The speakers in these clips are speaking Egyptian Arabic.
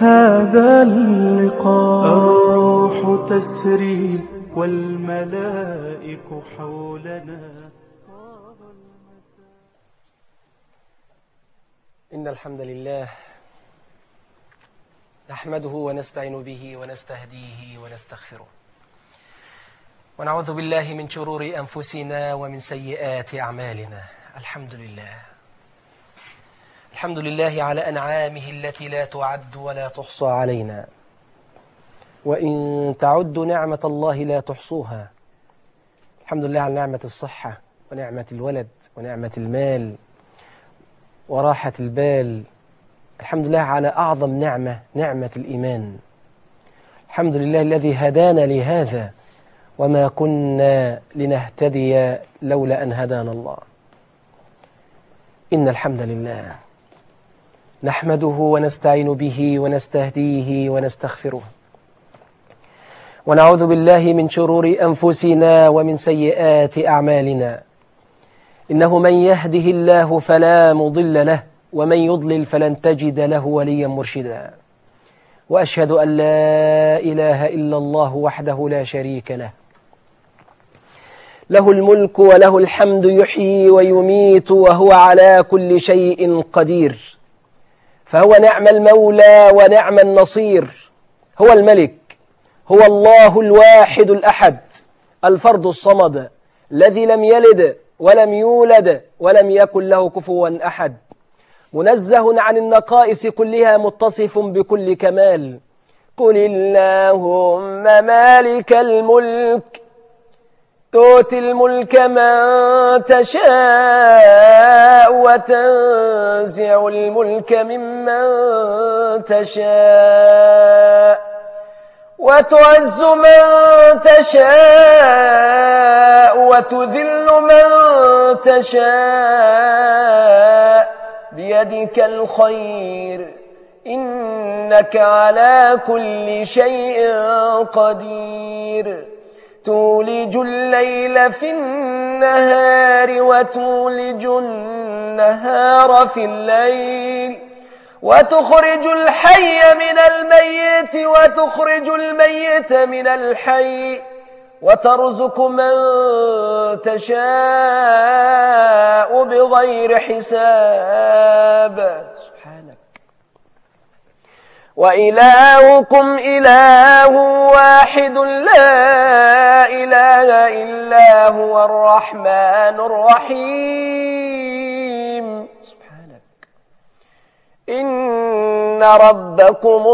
هذا اللقاء الروح تسري والملائك حولنا إن الحمد لله نحمده ونستعين به ونستهديه ونستغفره ونعوذ بالله من شرور أنفسنا ومن سيئات أعمالنا الحمد لله الحمد لله على أنعامه التي لا تعد ولا تحصى علينا وإن تعدوا نعمة الله لا تحصوها الحمد لله على نعمة الصحة ونعمة الولد ونعمة المال وراحة البال الحمد لله على أعظم نعمة نعمة الإيمان الحمد لله الذي هدانا لهذا وما كنا لنهتدي لولا أن هدانا الله إن الحمد لله نحمده ونستعين به ونستهديه ونستغفره ونعوذ بالله من شرور أنفسنا ومن سيئات أعمالنا إنه من يهده الله فلا مضل له ومن يضلل فلن تجد له وليا مرشدا وأشهد أن لا إله إلا الله وحده لا شريك له له الملك وله الحمد يحيي ويميت وهو على كل شيء قدير فهو نعم المولى ونعم النصير هو الملك هو الله الواحد الأحد الفرد الصمد الذي لم يلد ولم يولد ولم يكن له كفوا أحد منزه عن النقائص كلها متصف بكل كمال قل اللهم مالك الملك تؤتي الملك من تشاء وتنزع الملك ممن تشاء وتعز من تشاء وتذل من تشاء بيدك الخير إنك على كل شيء قدير تولج الليل في النهار وتولج النهار في الليل وتخرج الحي من الميت وتخرج الميت من الحي وترزق من تشاء بغير حساب سبحانك وإلهكم إله واحد لا إله إلا هو الرحمن الرحيم سبحانك إن ربكم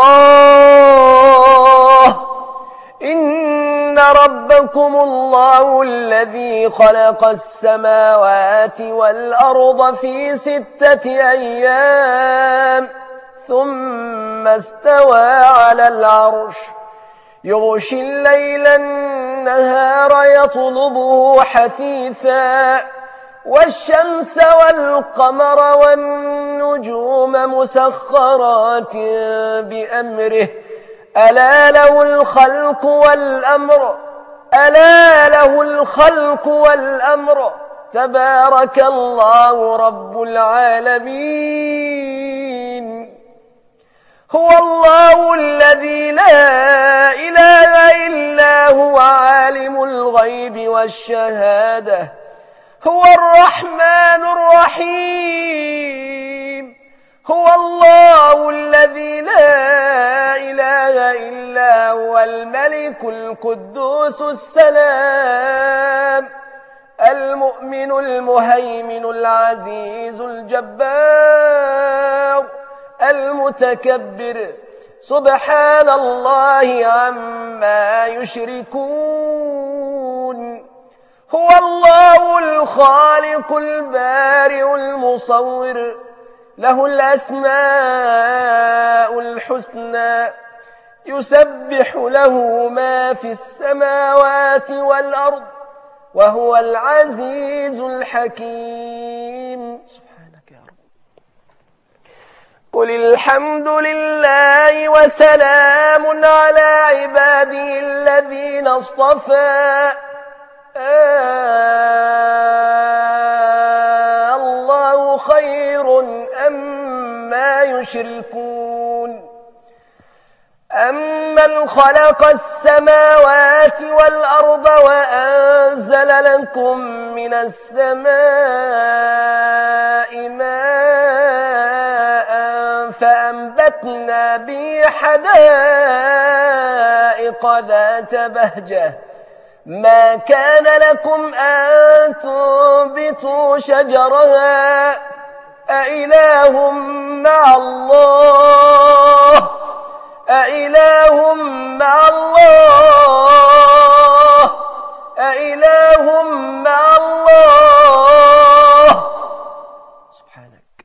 الله إن ربكم الله الذي خلق السماوات والأرض في ستة أيام ثم استوى على العرش يغشي الليل النهار يطلبه حثيثا والشمس والقمر والنجوم مسخرات بأمره ألا له الخلق والأمر ألا له الخلق والأمر تبارك الله رب العالمين هو الله الذي لا إله إلا هو عالم الغيب والشهادة هو الرحمن الرحيم هو الله الذي لا إله إلا هو الملك القدوس السلام المؤمن المهيمن العزيز الجبار المتكبر سبحان الله عما يشركون هو الله الخالق البارئ المصور له الأسماء الحسنى يسبح له ما في السماوات والأرض وهو العزيز الحكيم سبحانك يا رب قل الحمد لله وسلام على عباده الذين اصطفى آه الله خير أما يشركون أمن خلق السماوات والأرض وأنزل لكم من السماء ماء فأنبتنا به حدائق ذات بهجة ما كان لكم أن تنبتوا شجرها أإله مع الله أإله مع الله أإله مع الله سبحانك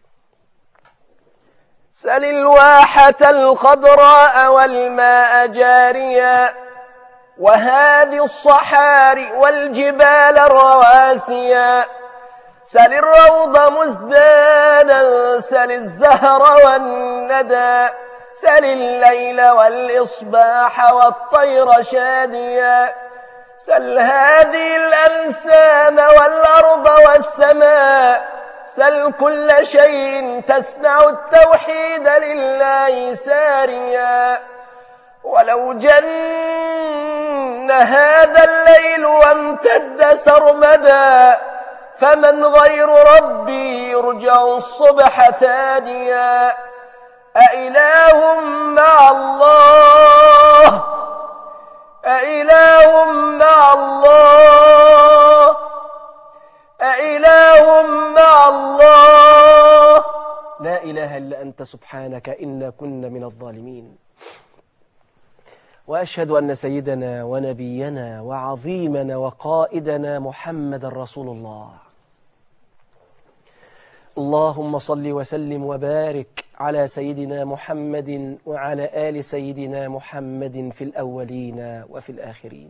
سل الواحة الخضراء والماء جاريا وهادي الصحاري والجبال الرواسيا سل الروض مزدانا سل الزهر والندى سل الليل والإصباح والطير شاديا سل هذه الأنسام والأرض والسماء سل كل شيء تسمع التوحيد لله ساريا ولو جن هذا الليل وامتد سرمدا فمن غير ربي يرجع الصبح ثانيا أإله مع الله أإله مع الله أإله مع الله لا إله إلا أنت سبحانك إنا كنا من الظالمين وأشهد أن سيدنا ونبينا وعظيمنا وقائدنا محمد رسول الله اللهم صل وسلم وبارك على سيدنا محمد وعلى آل سيدنا محمد في الأولين وفي الآخرين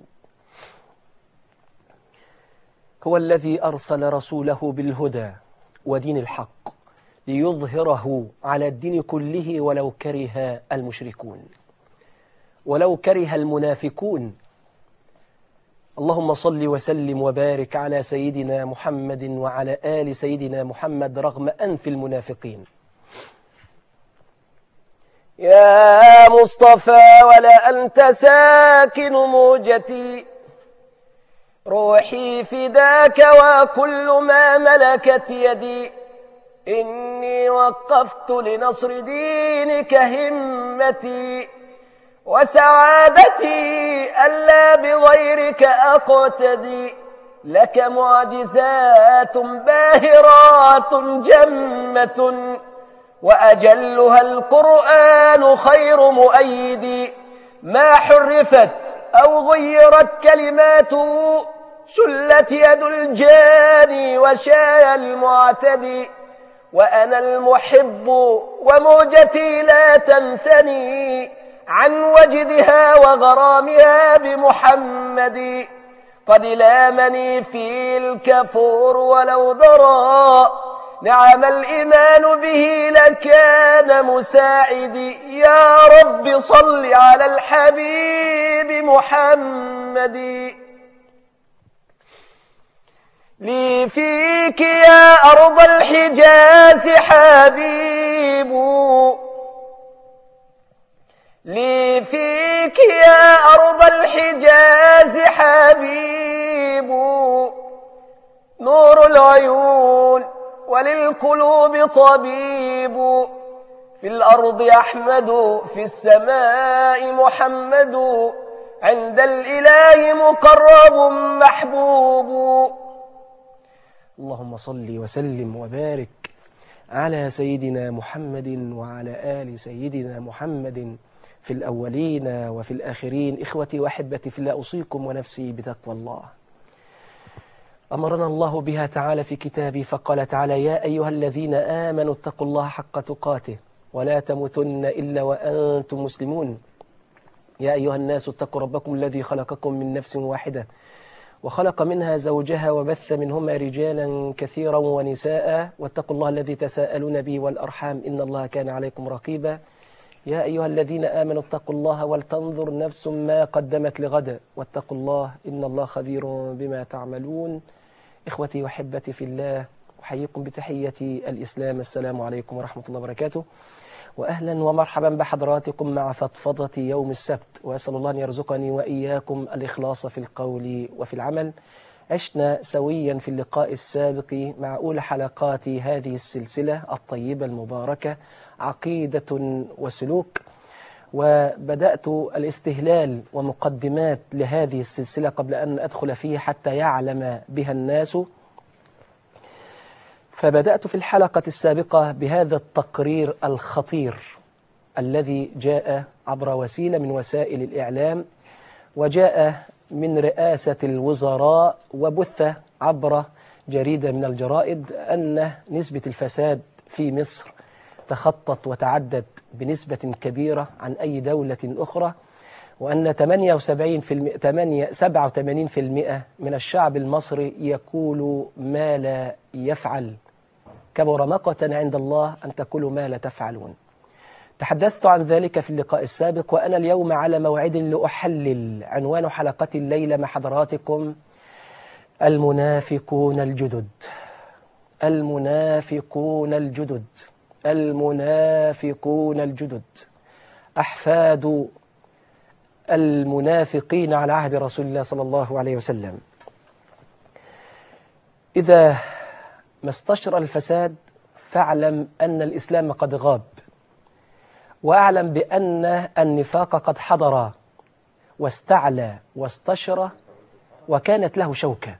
هو الذي أرسل رسوله بالهدى ودين الحق ليظهره على الدين كله ولو كره المشركون ولو كره المنافقون اللهم صل وسلم وبارك على سيدنا محمد وعلى آل سيدنا محمد رغم أنف المنافقين يا مصطفى ولا أنت ساكن موجتي روحي فداك وكل ما ملكت يدي إني وقفت لنصر دينك همتي وسعادتي ألا بغيرك أقتدي لك معجزات باهرات جمة وأجلها القرآن خير مؤيد ما حرفت أو غيرت كلماته شلت يد الجاني وشاي المعتدي وأنا المحب وموجتي لا تنثني عن وجدها وغرامها بمحمد قد لامني في الكفور ولو ضرى نعم الإيمان به لكان مساعدي يا رب صل على الحبيب محمد لي فيك يا أرض الحجاز حبيب لي فيك يا أرض الحجاز حبيب نور العيون وللقلوب طبيب في الأرض أحمد في السماء محمد عند الإله مقرب محبوب اللهم صل وسلم وبارك على سيدنا محمد وعلى آل سيدنا محمد في الأولين وفي الآخرين إخوتي وأحبتي في الله أوصيكم ونفسي بتقوى الله أمرنا الله بها تعالى في كتابه فقال تعالى يا أيها الذين آمنوا اتقوا الله حق تقاته ولا تموتن إلا وأنتم مسلمون يا أيها الناس اتقوا ربكم الذي خلقكم من نفس واحدة وخلق منها زوجها وبث منهما رجالا كثيرا ونساء واتقوا الله الذي تساءلون به والأرحام إن الله كان عليكم رقيبا يا أيها الذين آمنوا اتقوا الله ولتنظر نفس ما قدمت لغد واتقوا الله إن الله خبير بما تعملون إخوتي وحبتي في الله أحييكم بتحية الإسلام السلام عليكم ورحمة الله وبركاته وأهلا ومرحبا بحضراتكم مع فضفضة يوم السبت وأسأل الله أن يرزقني وإياكم الإخلاص في القول وفي العمل عشنا سويا في اللقاء السابق مع أولى حلقات هذه السلسلة الطيبة المباركة عقيدة وسلوك وبدأت الاستهلال ومقدمات لهذه السلسلة قبل أن أدخل فيه حتى يعلم بها الناس فبدأت في الحلقة السابقة بهذا التقرير الخطير الذي جاء عبر وسيلة من وسائل الإعلام وجاء من رئاسة الوزراء وبث عبر جريدة من الجرائد أن نسبة الفساد في مصر تخطت وتعدت بنسبة كبيرة عن أي دولة أخرى وأن 78 في الم... 8 87% من الشعب المصري يقول ما لا يفعل كبر مقتا عند الله أن تقولوا ما لا تفعلون تحدثت عن ذلك في اللقاء السابق وأنا اليوم على موعد لأحلل عنوان حلقة الليلة مع حضراتكم المنافقون الجدد المنافقون الجدد المنافقون الجدد أحفاد المنافقين على عهد رسول الله صلى الله عليه وسلم إذا ما استشرى الفساد فاعلم أن الإسلام قد غاب واعلم بأن النفاق قد حضر واستعلى واستشرى وكانت له شوكة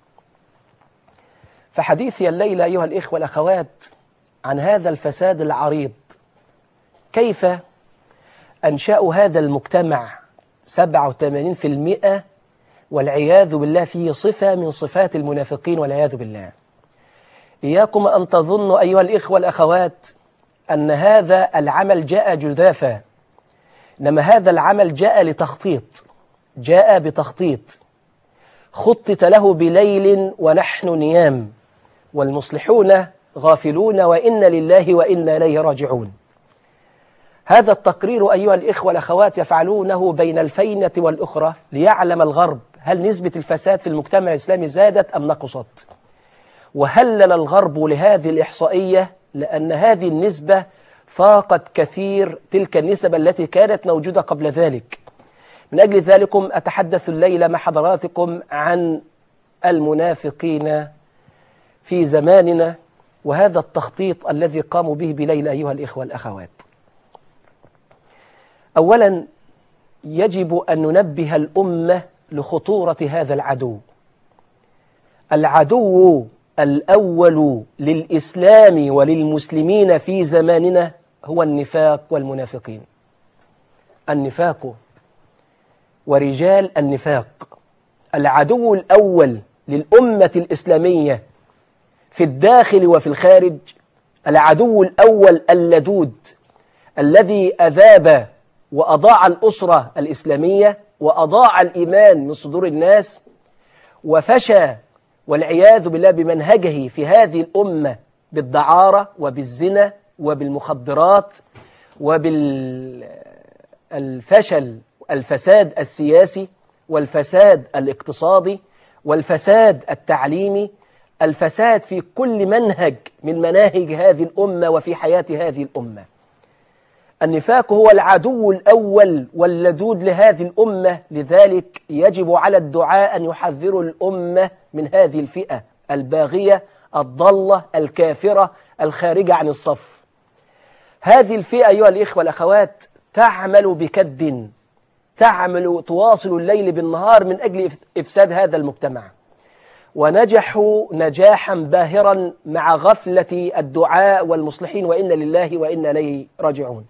فحديثي الليلة أيها الإخوة والأخوات عن هذا الفساد العريض كيف أنشأوا هذا المجتمع 87% والعياذ بالله فيه صفة من صفات المنافقين والعياذ بالله إياكم أن تظنوا أيها الإخوة والأخوات أن هذا العمل جاء جذافا إنما هذا العمل جاء لتخطيط جاء بتخطيط خطط له بليل ونحن نيام والمصلحون غافلون وإن لله وإنا إليه راجعون هذا التقرير أيها الإخوة والأخوات يفعلونه بين الفينة والأخرى ليعلم الغرب هل نسبة الفساد في المجتمع الإسلامي زادت أم نقصت وهلل الغرب لهذه الإحصائية لأن هذه النسبة فاقت كثير تلك النسب التي كانت موجودة قبل ذلك من أجل ذلكم أتحدث الليلة مع حضراتكم عن المنافقين في زماننا وهذا التخطيط الذي قاموا به بليل أيها الإخوة الأخوات أولا يجب أن ننبه الأمة لخطورة هذا العدو العدو الأول للإسلام وللمسلمين في زماننا هو النفاق والمنافقين النفاق ورجال النفاق العدو الأول للأمة الإسلامية في الداخل وفي الخارج العدو الأول اللدود الذي أذاب وأضاع الأسرة الإسلامية وأضاع الإيمان من صدور الناس وفشى والعياذ بالله بمنهجه في هذه الأمة بالدعارة وبالزنا وبالمخدرات وبالفشل الفساد السياسي والفساد الاقتصادي والفساد التعليمي الفساد في كل منهج من مناهج هذه الأمة وفي حياة هذه الأمة النفاق هو العدو الأول واللدود لهذه الأمة لذلك يجب على الدعاء أن يحذروا الأمة من هذه الفئة الباغية الضالة الكافرة الخارجة عن الصف هذه الفئة أيها الإخوة الأخوات تعمل بكد تعمل تواصل الليل بالنهار من أجل إفساد هذا المجتمع ونجحوا نجاحا باهرا مع غفلة الدعاء والمصلحين وإن لله وإن إليه راجعون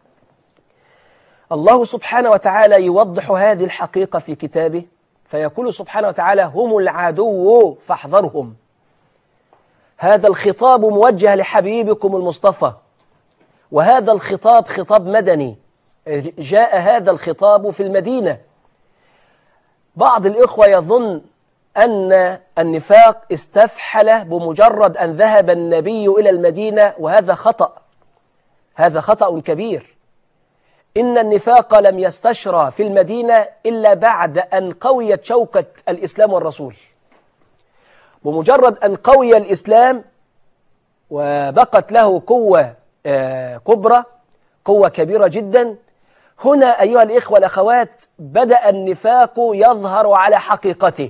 الله سبحانه وتعالى يوضح هذه الحقيقة في كتابه فيقول سبحانه وتعالى هم العدو فاحذرهم هذا الخطاب موجه لحبيبكم المصطفى وهذا الخطاب خطاب مدني جاء هذا الخطاب في المدينة بعض الإخوة يظن أن النفاق استفحل بمجرد أن ذهب النبي إلى المدينة وهذا خطأ هذا خطأ كبير إن النفاق لم يستشرى في المدينة إلا بعد أن قويت شوكة الإسلام والرسول بمجرد أن قوي الإسلام وبقت له قوة كبرى قوة كبيرة جدا هنا أيها الإخوة والأخوات بدأ النفاق يظهر على حقيقته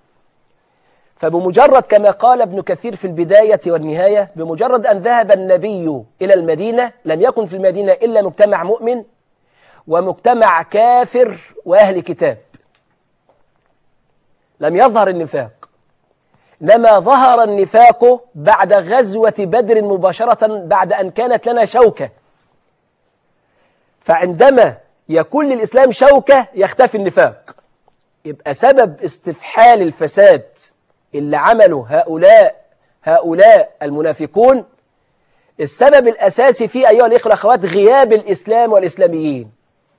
فبمجرد كما قال ابن كثير في البداية والنهاية بمجرد أن ذهب النبي إلى المدينة لم يكن في المدينة إلا مجتمع مؤمن ومجتمع كافر وأهل كتاب لم يظهر النفاق إنما ظهر النفاق بعد غزوة بدر مباشرة بعد أن كانت لنا شوكة فعندما يكون للإسلام شوكة يختفي النفاق يبقى سبب استفحال الفساد اللي عمله هؤلاء هؤلاء المنافقون السبب الأساسي فيه أيها الإخوة والأخوات غياب الإسلام والإسلاميين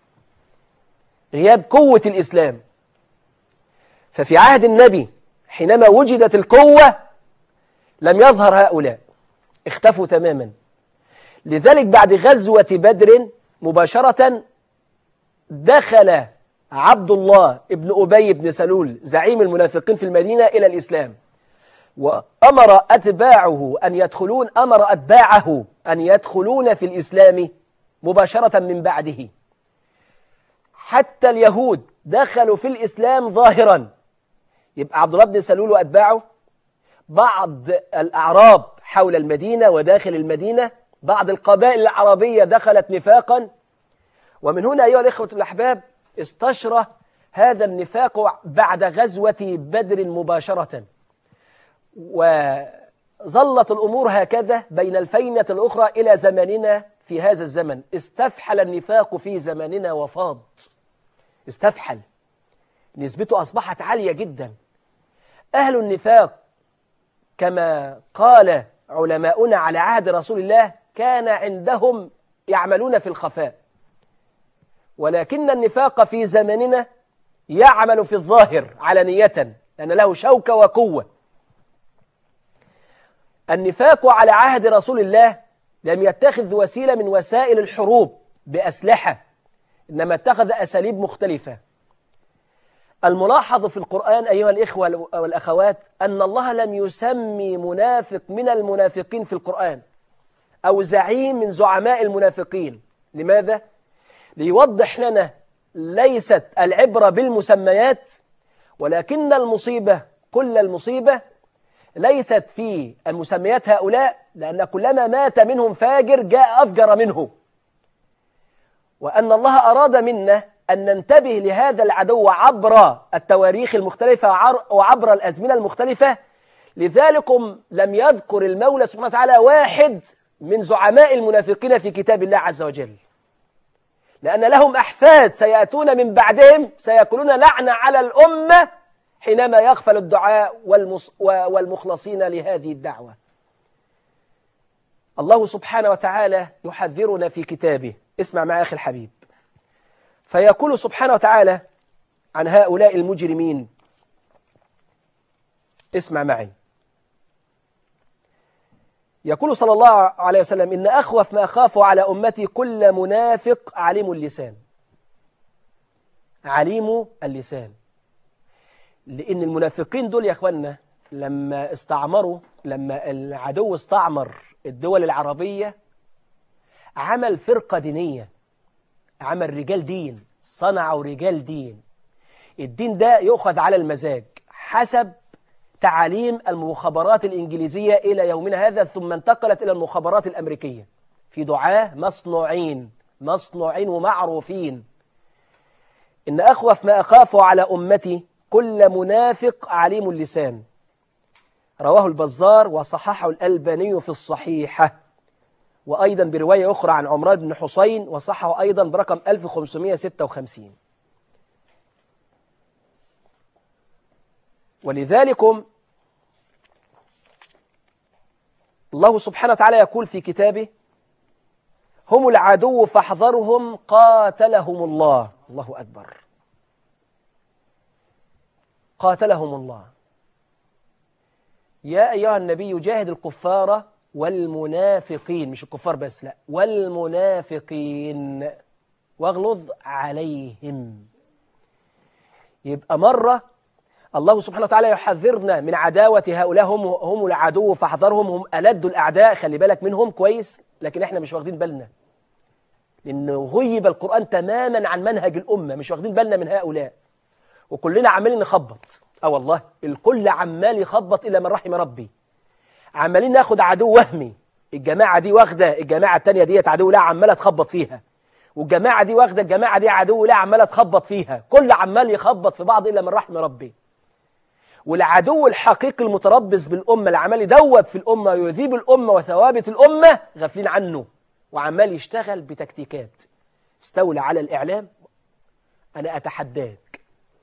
غياب قوة الإسلام ففي عهد النبي حينما وجدت القوة لم يظهر هؤلاء اختفوا تماما لذلك بعد غزوة بدر مباشرة دخل عبد الله ابن أبي بن سلول زعيم المنافقين في المدينة إلى الإسلام وأمر أتباعه أن يدخلون أمر أتباعه أن يدخلون في الإسلام مباشرة من بعده حتى اليهود دخلوا في الإسلام ظاهرا يبقى عبد الله بن سلول وأتباعه بعض الأعراب حول المدينة وداخل المدينة بعض القبائل العربية دخلت نفاقا ومن هنا أيها الإخوة الأحباب استشرى هذا النفاق بعد غزوة بدر مباشرة وظلت الأمور هكذا بين الفينة الأخرى إلى زماننا في هذا الزمن استفحل النفاق في زماننا وفاض استفحل نسبته أصبحت عالية جدا أهل النفاق كما قال علماؤنا على عهد رسول الله كان عندهم يعملون في الخفاء ولكن النفاق في زمننا يعمل في الظاهر علنية لأن له شوكة وقوة النفاق على عهد رسول الله لم يتخذ وسيلة من وسائل الحروب بأسلحة إنما اتخذ أساليب مختلفة الملاحظ في القرآن أيها الإخوة والأخوات أن الله لم يسمي منافق من المنافقين في القرآن أو زعيم من زعماء المنافقين لماذا؟ ليوضح لنا ليست العبرة بالمسميات ولكن المصيبة كل المصيبة ليست في المسميات هؤلاء لأن كلما مات منهم فاجر جاء أفجر منه وأن الله أراد منا أن ننتبه لهذا العدو عبر التواريخ المختلفة وعبر الأزمنة المختلفة لذلك لم يذكر المولى سبحانه وتعالى واحد من زعماء المنافقين في كتاب الله عز وجل لأن لهم أحفاد سيأتون من بعدهم سيكونون لعنة على الأمة حينما يغفل الدعاء والمخلصين لهذه الدعوة الله سبحانه وتعالى يحذرنا في كتابه اسمع معي أخي الحبيب فيقول سبحانه وتعالى عن هؤلاء المجرمين اسمع معي يقول صلى الله عليه وسلم إن أخوف ما أخاف على أمتي كل منافق عليم اللسان عليم اللسان لأن المنافقين دول يا أخوانا لما استعمروا لما العدو استعمر الدول العربية عمل فرقة دينية عمل رجال دين صنعوا رجال دين الدين ده يؤخذ على المزاج حسب تعاليم المخابرات الإنجليزية إلى يومنا هذا ثم انتقلت إلى المخابرات الأمريكية في دعاة مصنوعين مصنوعين ومعروفين إن أخوف ما أخاف على أمتي كل منافق عليم اللسان رواه البزار وصححه الألباني في الصحيحة وأيضا برواية أخرى عن عمران بن حسين وصححه أيضا برقم 1556 ولذلك الله سبحانه وتعالى يقول في كتابه هم العدو فاحذرهم قاتلهم الله الله أكبر قاتلهم الله يا أيها النبي جاهد الكفار والمنافقين مش الكفار بس لا والمنافقين واغلظ عليهم يبقى مرة الله سبحانه وتعالى يحذرنا من عداوة هؤلاء هم, هم العدو فاحذرهم هم ألد الأعداء خلي بالك منهم كويس لكن احنا مش واخدين بالنا لأنه غيب القرآن تماما عن منهج الأمة مش واخدين بالنا من هؤلاء وكلنا عمالين نخبط اه والله الكل عمال يخبط إلى من رحم ربي عمالين ناخد عدو وهمي الجماعة دي واخدة الجماعة التانية ديت عدو لا عمالة تخبط فيها والجماعة دي واخدة الجماعة دي عدو لا عمالة تخبط فيها كل عمال يخبط في بعض إلا من رحم ربي والعدو الحقيقي المتربص بالأمة اللي عمال يدوب في الأمة ويذيب الأمة وثوابت الأمة غافلين عنه وعمال يشتغل بتكتيكات استولى على الإعلام أنا أتحداك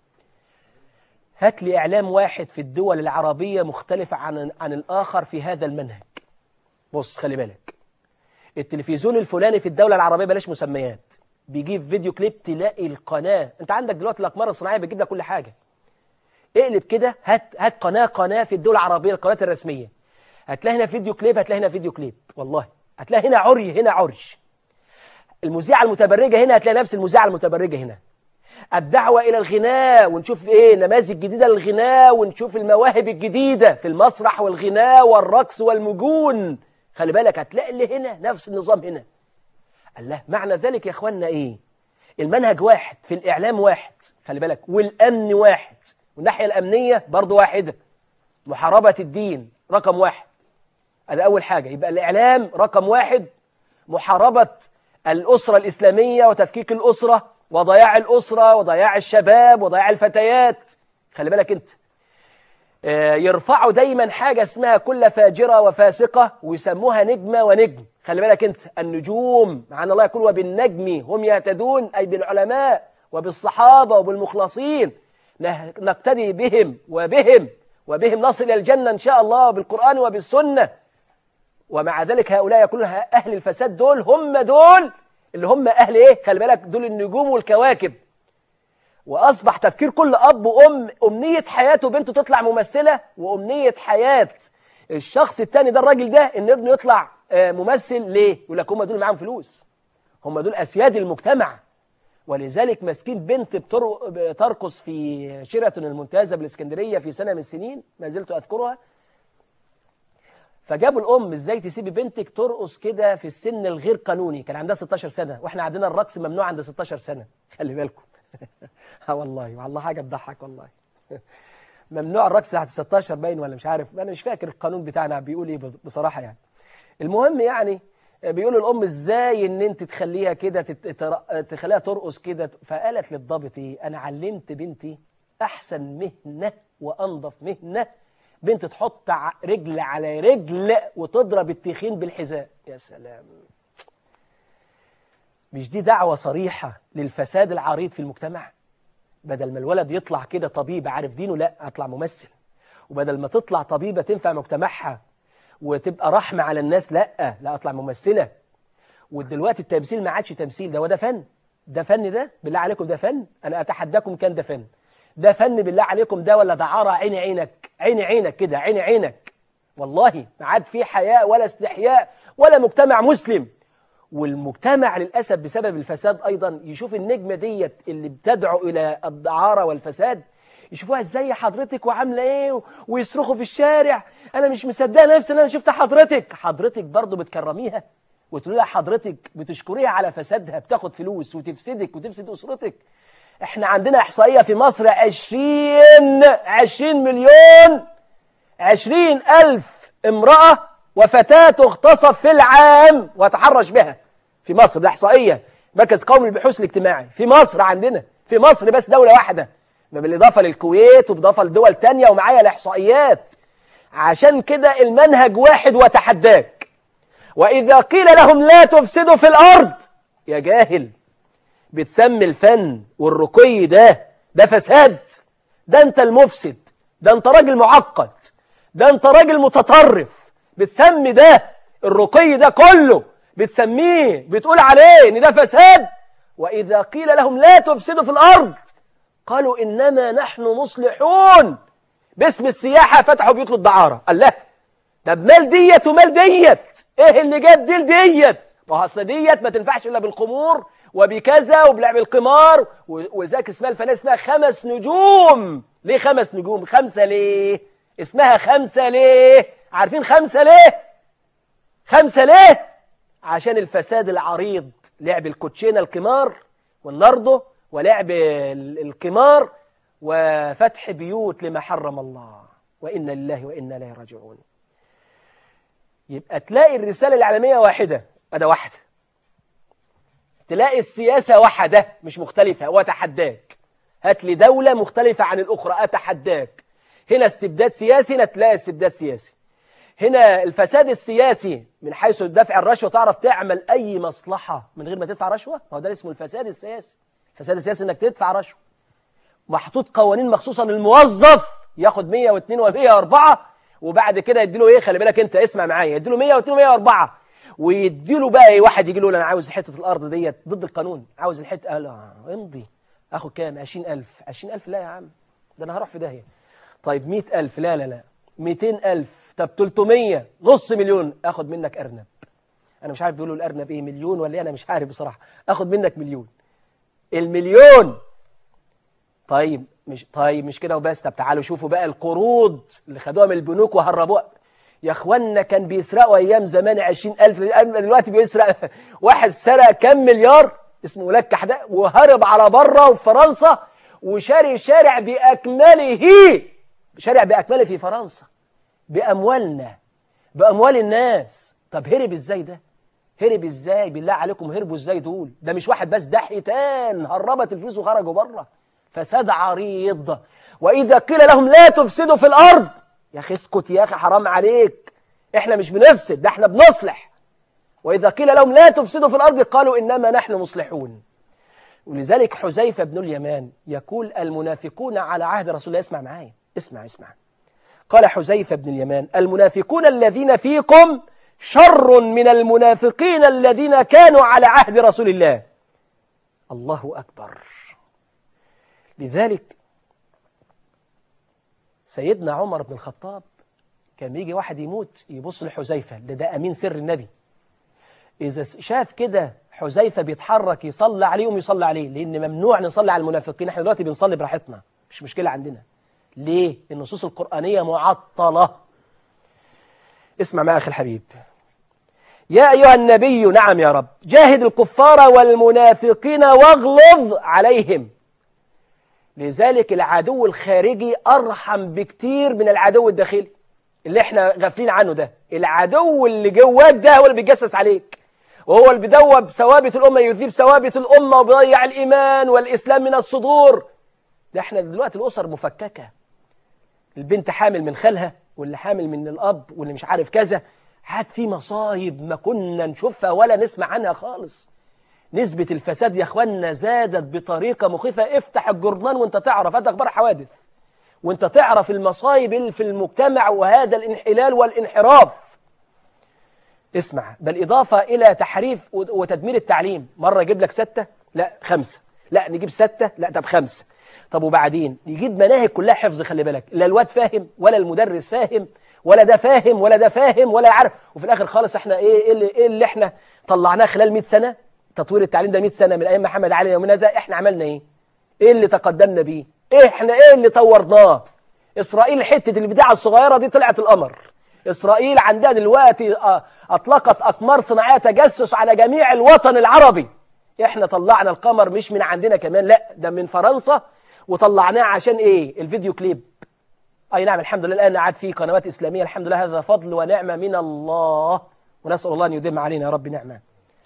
هات لي إعلام واحد في الدول العربية مختلف عن عن الآخر في هذا المنهج بص خلي بالك التلفزيون الفلاني في الدولة العربية بلاش مسميات بيجيب فيديو كليب تلاقي القناة انت عندك دلوقتي الأقمار الصناعية بتجيب لك كل حاجة اقلب كده هات هات قناة قناة في الدول العربية القناة الرسمية هتلاقي هنا فيديو كليب هتلاقي هنا فيديو كليب والله هتلاقي هنا عري هنا عرش المذيعة المتبرجة هنا هتلاقي نفس المذيعة المتبرجة هنا الدعوة إلى الغناء ونشوف إيه نماذج جديدة للغناء ونشوف المواهب الجديدة في المسرح والغناء والرقص والمجون خلي بالك هتلاقي اللي هنا نفس النظام هنا الله معنى ذلك يا إخواننا إيه المنهج واحد في الإعلام واحد خلي بالك والأمن واحد والناحية الأمنية برضو واحدة محاربة الدين رقم واحد هذا أول حاجة يبقى الإعلام رقم واحد محاربة الأسرة الإسلامية وتفكيك الأسرة وضياع الأسرة وضياع الشباب وضياع الفتيات خلي بالك أنت آه، يرفعوا دايما حاجة اسمها كل فاجرة وفاسقة ويسموها نجمة ونجم خلي بالك أنت النجوم معنا الله يقول وبالنجم هم يهتدون أي بالعلماء وبالصحابة وبالمخلصين نه- نقتدي بهم وبهم وبهم نصل إلى الجنة إن شاء الله وبالقرآن وبالسنة ومع ذلك هؤلاء يقولون ه- أهل الفساد دول هم دول اللي هم أهل إيه خلي بالك دول النجوم والكواكب وأصبح تفكير كل أب وأم أمنية حياته بنته تطلع ممثلة وأمنية حياة الشخص التاني ده الراجل ده إن ابنه يطلع آه، ممثل ليه؟ يقول لك هم دول معاهم فلوس هم دول أسياد المجتمع ولذلك ماسكين بنت بتر- بترقص في شيراتون الممتازة بالإسكندرية في سنة من السنين ما زلت أذكرها فجابوا الأم إزاي تسيبي بنتك ترقص كده في السن الغير قانوني كان عندها 16 سنة وإحنا عندنا الرقص ممنوع عند 16 سنة خلي بالكم اه والله والله حاجة تضحك والله ممنوع الرقص تحت 16 باين ولا مش عارف انا مش فاكر القانون بتاعنا بيقول ايه بصراحة يعني المهم يعني بيقولوا الام ازاي ان انت تخليها كده تت- تر- تخليها ترقص كده فقالت للضابط ايه انا علمت بنتي احسن مهنة وانظف مهنة بنت تحط ع- رجل على رجل وتضرب التخين بالحذاء يا سلام مش دي دعوة صريحة للفساد العريض في المجتمع بدل ما الولد يطلع كده طبيب عارف دينه لا اطلع ممثل وبدل ما تطلع طبيبة تنفع مجتمعها وتبقى رحمة على الناس لا لا اطلع ممثلة ودلوقتي التمثيل ما عادش تمثيل ده وده فن ده فن ده بالله عليكم ده فن انا اتحداكم كان ده فن ده فن بالله عليكم ده ولا دعارة عيني عينك عيني عينك كده عيني عينك والله ما عاد في حياء ولا استحياء ولا مجتمع مسلم والمجتمع للأسف بسبب الفساد أيضا يشوف النجمة ديت اللي بتدعو إلى الدعارة والفساد يشوفوها ازاي حضرتك وعاملة ايه و- ويصرخوا في الشارع انا مش مصدقه نفسي ان انا شفت حضرتك حضرتك برضو بتكرميها وتقولي لها حضرتك بتشكريها على فسادها بتاخد فلوس وتفسدك وتفسد اسرتك احنا عندنا احصائية في مصر عشرين عشرين مليون عشرين ألف امرأة وفتاة تغتصب في العام وتحرش بها في مصر ده إحصائية مركز قومي للبحوث الاجتماعي في مصر عندنا في مصر بس دولة واحدة ما بالإضافة للكويت وبإضافة لدول تانية ومعايا الإحصائيات عشان كده المنهج واحد وتحداك وإذا قيل لهم لا تفسدوا في الأرض يا جاهل بتسمي الفن والرقي ده ده فساد ده انت المفسد ده انت راجل معقد ده انت راجل متطرف بتسمي ده الرقي ده كله بتسميه بتقول عليه ان ده فساد واذا قيل لهم لا تفسدوا في الارض قالوا انما نحن مصلحون باسم السياحه فتحوا بيوت الدعاره الله طب مال ديت ومال ديت ايه اللي جاب دي لديت ما هو اصل ديت ما تنفعش الا بالخمور وبكذا وبلعب القمار و- وذاك اسمها الفنان اسمها خمس نجوم ليه خمس نجوم خمسة ليه اسمها خمسة ليه عارفين خمسة ليه خمسة ليه عشان الفساد العريض لعب الكوتشينة القمار والنردو ولعب ال- القمار وفتح بيوت لما حرم الله وإنا لله وإنا إليه راجعون يبقى تلاقي الرسالة الإعلامية واحدة أدا واحدة تلاقي السياسة واحدة مش مختلفة وأتحداك هات لي دولة مختلفة عن الأخرى أتحداك هنا استبداد سياسي هنا تلاقي استبداد سياسي هنا الفساد السياسي من حيث دفع الرشوة تعرف تعمل أي مصلحة من غير ما تدفع رشوة ما هو ده اسمه الفساد السياسي الفساد السياسي إنك تدفع رشوة محطوط قوانين مخصوصة للموظف ياخد 102 و104 وبعد كده يديله ايه خلي بالك انت اسمع معايا يديله 102 و104 ويديله بقى ايه واحد يجي له انا عاوز حته الارض ديت ضد القانون عاوز الحته قال اه امضي اخد كام 20000 20000 لا يا عم ده انا هروح في داهيه طيب 100000 لا لا لا 200000 طب 300 نص مليون اخد منك ارنب انا مش عارف بيقولوا الارنب ايه مليون ولا ايه انا مش عارف بصراحه اخد منك مليون المليون طيب مش طيب مش كده وبس طب تعالوا شوفوا بقى القروض اللي خدوها من البنوك وهربوها يا اخوانا كان بيسرقوا ايام زمان 20000 دلوقتي بيسرق واحد سرق كام مليار اسمه ملكح ده وهرب على بره وفي فرنسا وشاري شارع باكمله شارع باكمله في فرنسا باموالنا باموال الناس طب هرب ازاي ده هرب ازاي بالله عليكم هربوا ازاي دول ده مش واحد بس ده حيتان هربت الفلوس وخرجوا بره فساد عريض واذا قيل لهم لا تفسدوا في الارض يا اخي اسكت يا اخي حرام عليك احنا مش بنفسد ده احنا بنصلح واذا قيل لهم لا تفسدوا في الارض قالوا انما نحن مصلحون ولذلك حذيفه بن اليمان يقول المنافقون على عهد رسول الله اسمع معايا اسمع اسمع قال حذيفة بن اليمان المنافقون الذين فيكم شر من المنافقين الذين كانوا على عهد رسول الله الله أكبر لذلك سيدنا عمر بن الخطاب كان يجي واحد يموت يبص لحذيفة ده ده أمين سر النبي إذا شاف كده حذيفة بيتحرك يصلي عليهم يصلي عليه لأن ممنوع نصلي على المنافقين احنا دلوقتي بنصلي براحتنا مش مشكلة عندنا ليه؟ النصوص القرآنية معطلة اسمع معي أخي الحبيب يا أيها النبي نعم يا رب جاهد الكفار والمنافقين واغلظ عليهم لذلك العدو الخارجي أرحم بكتير من العدو الداخلي اللي احنا غافلين عنه ده العدو اللي جواك ده هو اللي بيجسس عليك وهو اللي بيدوب ثوابت الأمة يذيب ثوابت الأمة وبيضيع الإيمان والإسلام من الصدور ده احنا دلوقتي الأسر مفككة البنت حامل من خالها واللي حامل من الأب واللي مش عارف كذا عاد في مصايب ما كنا نشوفها ولا نسمع عنها خالص نسبة الفساد يا اخوانا زادت بطريقة مخيفة افتح الجرنان وانت تعرف هذا اخبار حوادث وانت تعرف المصايب اللي في المجتمع وهذا الانحلال والانحراف اسمع بل إضافة إلى تحريف وتدمير التعليم مرة يجيب لك ستة لا خمسة لا نجيب ستة لا طب خمسة طب وبعدين يجيب مناهج كلها حفظ خلي بالك لا الواد فاهم ولا المدرس فاهم ولا ده فاهم ولا ده فاهم ولا عارف وفي الآخر خالص احنا ايه ايه اللي, إيه اللي احنا طلعناه خلال 100 سنة تطوير التعليم ده 100 سنة من أيام محمد علي يومنا ذا احنا عملنا ايه ايه اللي تقدمنا بيه ايه احنا ايه اللي طورناه إسرائيل حتة البداعة الصغيرة دي طلعت القمر إسرائيل عندها دلوقتي أطلقت أقمار صناعية تجسس على جميع الوطن العربي إحنا طلعنا القمر مش من عندنا كمان لا ده من فرنسا وطلعناه عشان إيه الفيديو كليب أي نعم الحمد لله الآن قعد في قنوات إسلامية الحمد لله هذا فضل ونعمة من الله ونسأل الله أن يديم علينا يا رب نعمة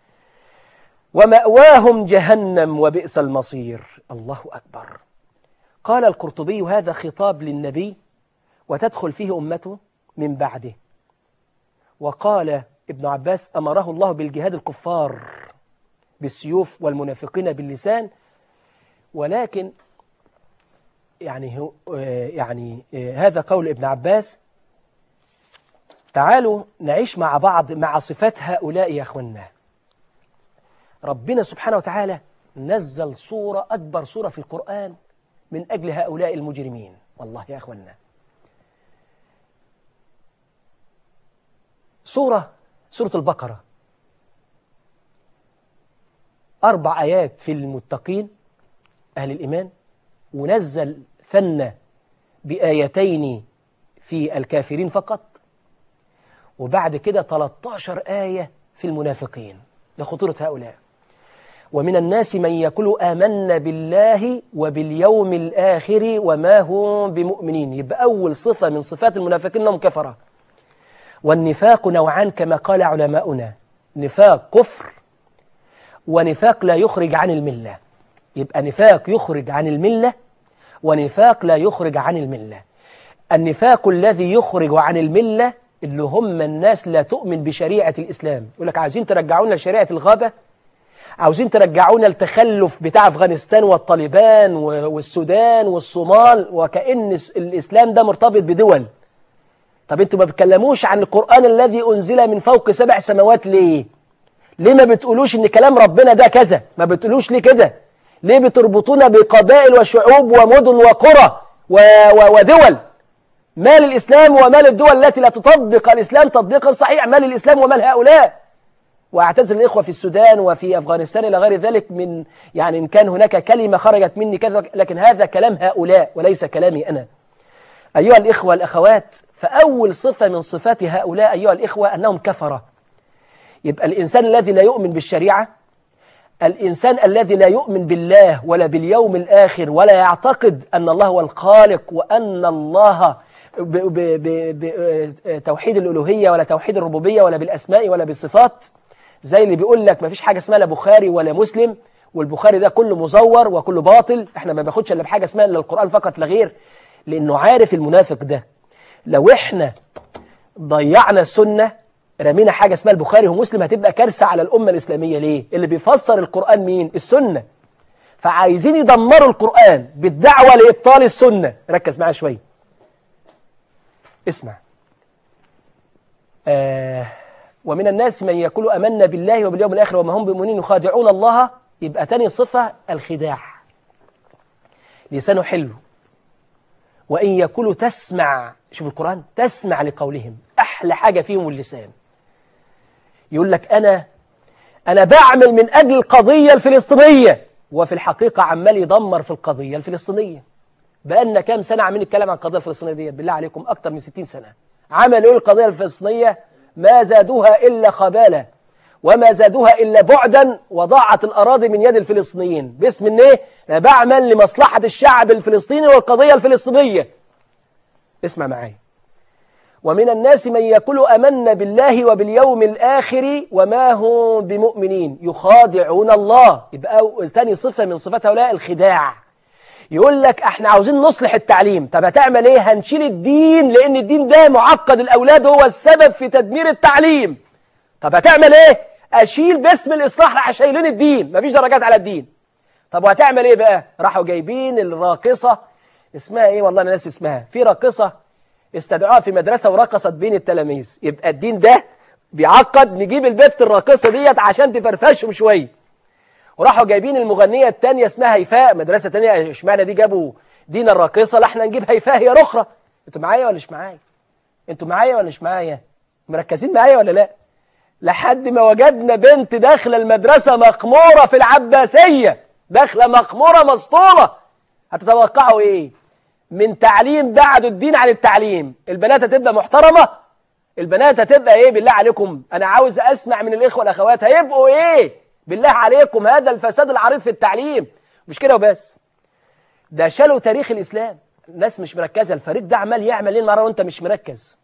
ومأواهم جهنم وبئس المصير الله أكبر قال القرطبي هذا خطاب للنبي وتدخل فيه أمته من بعده وقال ابن عباس أمره الله بالجهاد الكفار بالسيوف والمنافقين باللسان ولكن يعني هو يعني هذا قول ابن عباس تعالوا نعيش مع بعض مع صفات هؤلاء يا أخوانا ربنا سبحانه وتعالى نزل صورة أكبر صورة في القرآن من أجل هؤلاء المجرمين والله يا أخوانا سورة سورة البقرة أربع آيات في المتقين أهل الإيمان ونزل فن بآيتين في الكافرين فقط وبعد كده 13 آية في المنافقين لخطورة هؤلاء ومن الناس من يقول آمنا بالله وباليوم الآخر وما هم بمؤمنين يبقى أول صفة من صفات المنافقين أنهم كفرة والنفاق نوعان كما قال علماؤنا نفاق كفر ونفاق لا يخرج عن الملة يبقى نفاق يخرج عن الملة ونفاق لا يخرج عن الملة النفاق الذي يخرج عن الملة اللي هم الناس لا تؤمن بشريعة الإسلام يقول لك عايزين ترجعونا لشريعة الغابة عاوزين ترجعونا التخلف بتاع أفغانستان والطالبان والسودان والصومال وكأن الإسلام ده مرتبط بدول طب انتوا ما بتكلموش عن القرآن الذي أنزل من فوق سبع سماوات ليه ليه ما بتقولوش ان كلام ربنا ده كذا ما بتقولوش ليه كده ليه بتربطونا بقبائل وشعوب ومدن وقرى و... و... ودول مال الإسلام ومال الدول التي لا تطبق الإسلام تطبيقا صحيح مال الإسلام ومال هؤلاء واعتذر الإخوة في السودان وفي أفغانستان إلى غير ذلك من يعني إن كان هناك كلمة خرجت مني كذا لكن هذا كلام هؤلاء وليس كلامي أنا أيها الإخوة الأخوات فأول صفة من صفات هؤلاء أيها الإخوة أنهم كفرة يبقى الإنسان الذي لا يؤمن بالشريعة الإنسان الذي لا يؤمن بالله ولا باليوم الآخر ولا يعتقد أن الله هو الخالق وأن الله بتوحيد الألوهية ولا توحيد الربوبية ولا بالأسماء ولا بالصفات زي اللي بيقول لك ما فيش حاجة اسمها لا بخاري ولا مسلم والبخاري ده كله مزور وكله باطل احنا ما بناخدش الا بحاجة اسمها الا القرآن فقط لا غير لأنه عارف المنافق ده لو احنا ضيعنا السنة رمينا حاجة اسمها البخاري ومسلم هتبقى كارثة على الأمة الإسلامية ليه؟ اللي بيفسر القرآن مين؟ السنة فعايزين يدمروا القرآن بالدعوة لإبطال السنة ركز معايا شوية اسمع آه ومن الناس من يقول أمنا بالله وباليوم الآخر وما هم بمؤمنين يخادعون الله يبقى تاني صفة الخداع لسانه حلو وإن يقولوا تسمع شوف القرآن تسمع لقولهم أحلى حاجة فيهم اللسان يقول لك أنا أنا بعمل من أجل القضية الفلسطينية وفي الحقيقة عمال يدمر في القضية الفلسطينية بقالنا كام سنة عاملين نتكلم عن القضية الفلسطينية دي بالله عليكم أكتر من 60 سنة عملوا القضية الفلسطينية ما زادوها إلا خبالة وما زادوها إلا بعدا وضاعت الأراضي من يد الفلسطينيين باسم إن إيه؟ أنا بعمل لمصلحة الشعب الفلسطيني والقضية الفلسطينية اسمع معايا ومن الناس من يقول أمنا بالله وباليوم الآخر وما هم بمؤمنين يخادعون الله يبقى تاني صفة من صفات هؤلاء الخداع يقول لك احنا عاوزين نصلح التعليم طب هتعمل ايه هنشيل الدين لان الدين ده معقد الاولاد هو السبب في تدمير التعليم طب هتعمل ايه اشيل باسم الاصلاح راح شايلين الدين مفيش درجات على الدين طب وهتعمل ايه بقى راحوا جايبين الراقصة اسمها ايه والله انا ناسي اسمها في راقصة استدعوها في مدرسة ورقصت بين التلاميذ يبقى الدين ده بيعقد نجيب البت الراقصة ديت عشان تفرفشهم شويه وراحوا جايبين المغنية التانية اسمها هيفاء مدرسة تانية اشمعنى دي جابوا دينا الراقصة لا احنا نجيب هيفاء هي الأخرى انتوا معايا ولا مش معايا انتوا معايا ولا مش معايا مركزين معايا ولا لا لحد ما وجدنا بنت داخله المدرسة مقمورة في العباسية داخله مقمورة مسطولة هتتوقعوا ايه من تعليم بعدوا الدين عن التعليم البنات هتبقى محترمة البنات هتبقى ايه بالله عليكم انا عاوز اسمع من الاخوة والاخوات هيبقوا ايه بالله عليكم هذا الفساد العريض في التعليم مش كده وبس ده شالوا تاريخ الإسلام الناس مش مركزة الفريق ده عمال يعمل ايه المرة وانت مش مركز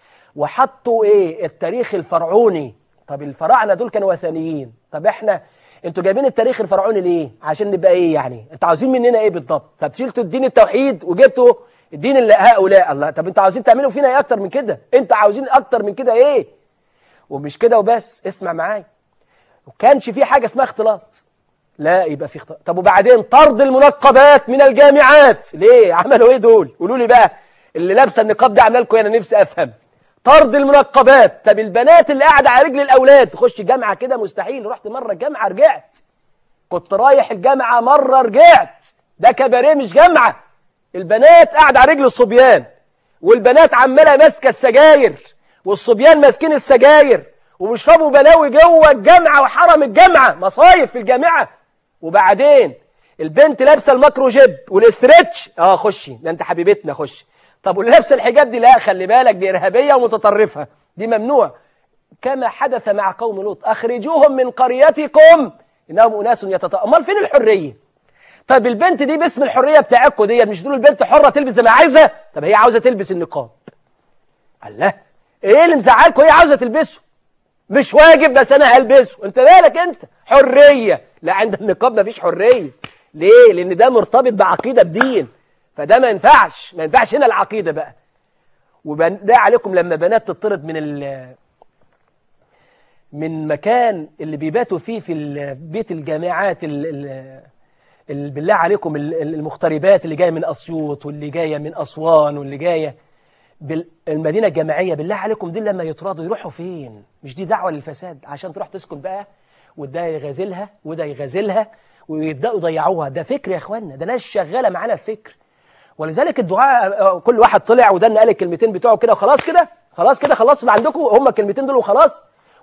وحطوا ايه التاريخ الفرعوني طب الفراعنة دول كانوا وثنيين طب احنا انتوا جايبين التاريخ الفرعوني ليه عشان نبقى ايه يعني انتوا عاوزين مننا ايه بالضبط طب شلتوا الدين التوحيد وجبتوا الدين اللي هؤلاء الله طب انتوا عاوزين تعملوا فينا ايه اكتر من كده انتوا عاوزين اكتر من كده ايه ومش كده وبس اسمع معايا وكانش في حاجة اسمها اختلاط لا يبقى في اختلاط طب وبعدين طرد المنقبات من الجامعات ليه عملوا ايه دول قولوا لي بقى اللي لابسه النقاب ده عامله لكم انا نفسي افهم طرد المنقبات طب البنات اللي قاعده على رجل الاولاد تخش جامعه كده مستحيل رحت مره الجامعه رجعت كنت رايح الجامعه مره رجعت ده كباريه مش جامعه البنات قاعده على رجل الصبيان والبنات عماله ماسكه السجاير والصبيان ماسكين السجاير وبيشربوا بلاوي جوه الجامعة وحرم الجامعة مصايف في الجامعة وبعدين البنت لابسه الماكرو جيب والاسترتش اه خشي ده انت حبيبتنا خشي طب واللي لابسه الحجاب دي لا خلي بالك دي ارهابيه ومتطرفه دي ممنوع كما حدث مع قوم لوط اخرجوهم من قريتكم انهم اناس يتط امال فين الحريه طب البنت دي باسم الحريه بتاعتكم ديت مش تقولوا البنت حره تلبس زي ما عايزه طب هي عاوزه تلبس النقاب الله ايه اللي مزعلكم هي عاوزه تلبسه مش واجب بس انا هلبسه انت مالك انت حريه لا عند النقاب مفيش حريه ليه لان ده مرتبط بعقيده بدين فده ما ينفعش ما ينفعش هنا العقيده بقى وده عليكم لما بنات تطرد من ال من مكان اللي بيباتوا فيه في ال- بيت الجامعات ال- ال- ال- بالله عليكم ال- ال- المغتربات اللي جايه من اسيوط واللي جايه من اسوان واللي جايه بالمدينه الجامعيه بالله عليكم دي لما يطردوا يروحوا فين مش دي دعوه للفساد عشان تروح تسكن بقى وده يغازلها وده يغازلها ويبداوا يضيعوها ده فكر يا اخوانا ده ناس شغاله معانا في فكر ولذلك الدعاء كل واحد طلع وده قال الكلمتين بتوعه كده وخلاص كده خلاص كده خلاص اللي عندكم هم الكلمتين دول وخلاص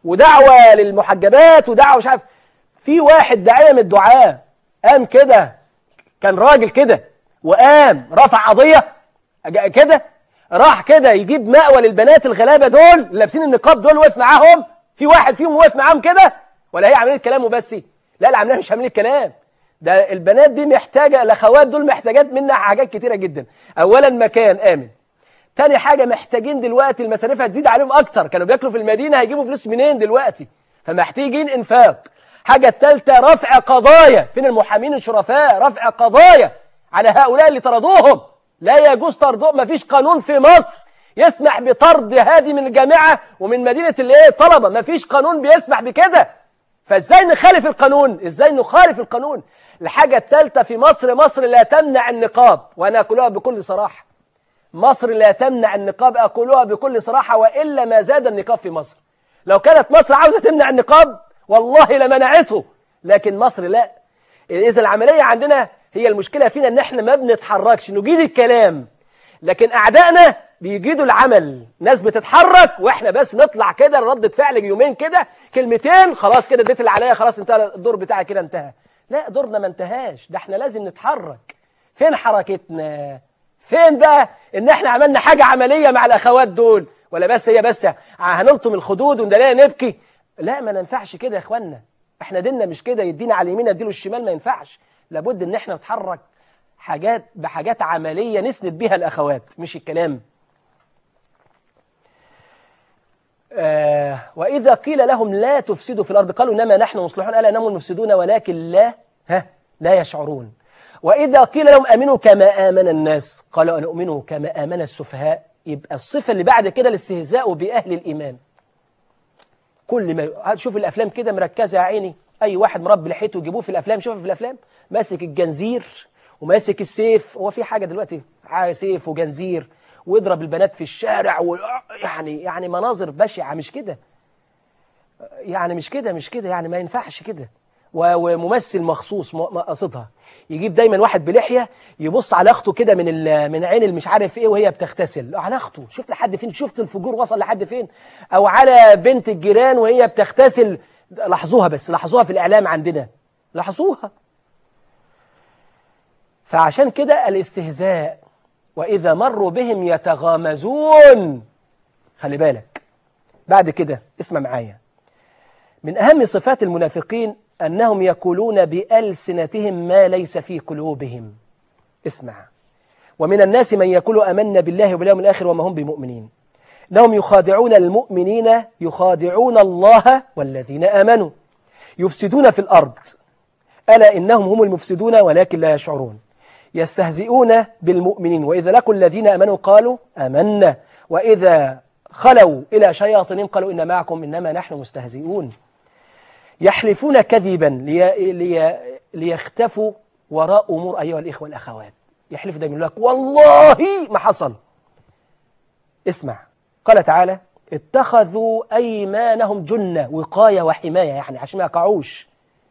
ودعوه للمحجبات ودعوه مش عارف في واحد داعيه من الدعاء قام كده كان راجل كده وقام رفع قضيه أج- كده راح كده يجيب مأوى للبنات الغلابه دول اللي لابسين النقاب دول وقف معاهم في واحد فيهم وقف معاهم كده ولا هي عمليه كلام وبس لا لا عمليه مش عمليه كلام ده البنات دي محتاجه الاخوات دول محتاجات منها حاجات كتيره جدا اولا مكان امن تاني حاجة محتاجين دلوقتي المصاريف هتزيد عليهم أكتر كانوا بياكلوا في المدينة هيجيبوا فلوس منين دلوقتي فمحتاجين إنفاق حاجة التالتة رفع قضايا فين المحامين الشرفاء رفع قضايا على هؤلاء اللي طردوهم لا يجوز طردهم مفيش قانون في مصر يسمح بطرد هذه من الجامعة ومن مدينة الايه طلبة مفيش قانون بيسمح بكده فازاي نخالف القانون ازاي نخالف القانون الحاجة الثالثة في مصر مصر لا تمنع النقاب وانا اقولها بكل صراحة مصر لا تمنع النقاب اقولها بكل صراحة والا ما زاد النقاب في مصر لو كانت مصر عاوزة تمنع النقاب والله لمنعته لكن مصر لا اذا العملية عندنا هي المشكلة فينا ان احنا ما بنتحركش نجيد الكلام لكن اعدائنا بيجيدوا العمل ناس بتتحرك واحنا بس نطلع كده ردة فعل يومين كده كلمتين خلاص كده اديت اللي عليا خلاص انتهى الدور بتاعي كده انتهى لا دورنا ما انتهاش ده احنا لازم نتحرك فين حركتنا فين بقى ان احنا عملنا حاجة عملية مع الاخوات دول ولا بس هي بس هنلطم الخدود ونلاقي نبكي لا ما ننفعش كده يا اخوانا احنا ديننا مش كده يدينا على اليمين اديله الشمال ما ينفعش لابد ان احنا نتحرك حاجات بحاجات عملية نسند بيها الأخوات مش الكلام آه وإذا قيل لهم لا تفسدوا في الأرض قالوا إنما نحن مصلحون ألا إنهم المفسدون ولكن لا ها لا يشعرون وإذا قيل لهم آمنوا كما آمن الناس قالوا نؤمنوا كما آمن السفهاء يبقى الصفة اللي بعد كده الاستهزاء بأهل الإيمان كل ما شوف الأفلام كده مركزة يا عيني أي واحد مربي لحيته يجيبوه في الأفلام شوف في الأفلام ماسك الجنزير وماسك السيف هو في حاجة دلوقتي سيف وجنزير ويضرب البنات في الشارع و... يعني يعني مناظر بشعة مش كده يعني مش كده مش كده يعني ما ينفعش كده وممثل مخصوص قصدها يجيب دايما واحد بلحية يبص على اخته كده من ال... من عين اللي مش عارف ايه وهي بتغتسل على اخته شفت لحد فين شفت الفجور وصل لحد فين او على بنت الجيران وهي بتغتسل لاحظوها بس لاحظوها في الاعلام عندنا لاحظوها فعشان كده الاستهزاء وإذا مروا بهم يتغامزون خلي بالك بعد كده اسمع معايا من أهم صفات المنافقين أنهم يقولون بألسنتهم ما ليس في قلوبهم اسمع ومن الناس من يقول أمنا بالله وباليوم الآخر وما هم بمؤمنين إنهم يخادعون المؤمنين يخادعون الله والذين آمنوا يفسدون في الأرض ألا إنهم هم المفسدون ولكن لا يشعرون يستهزئون بالمؤمنين وإذا لقوا الذين أمنوا قالوا أمنا وإذا خلوا إلى شياطين قالوا إن معكم إنما نحن مستهزئون يحلفون كذبا لي لي ليختفوا وراء أمور أيها الإخوة والأخوات يحلفوا دايما يقول لك والله ما حصل اسمع قال تعالى اتخذوا أيمانهم جنة وقاية وحماية يعني عشان ما يقعوش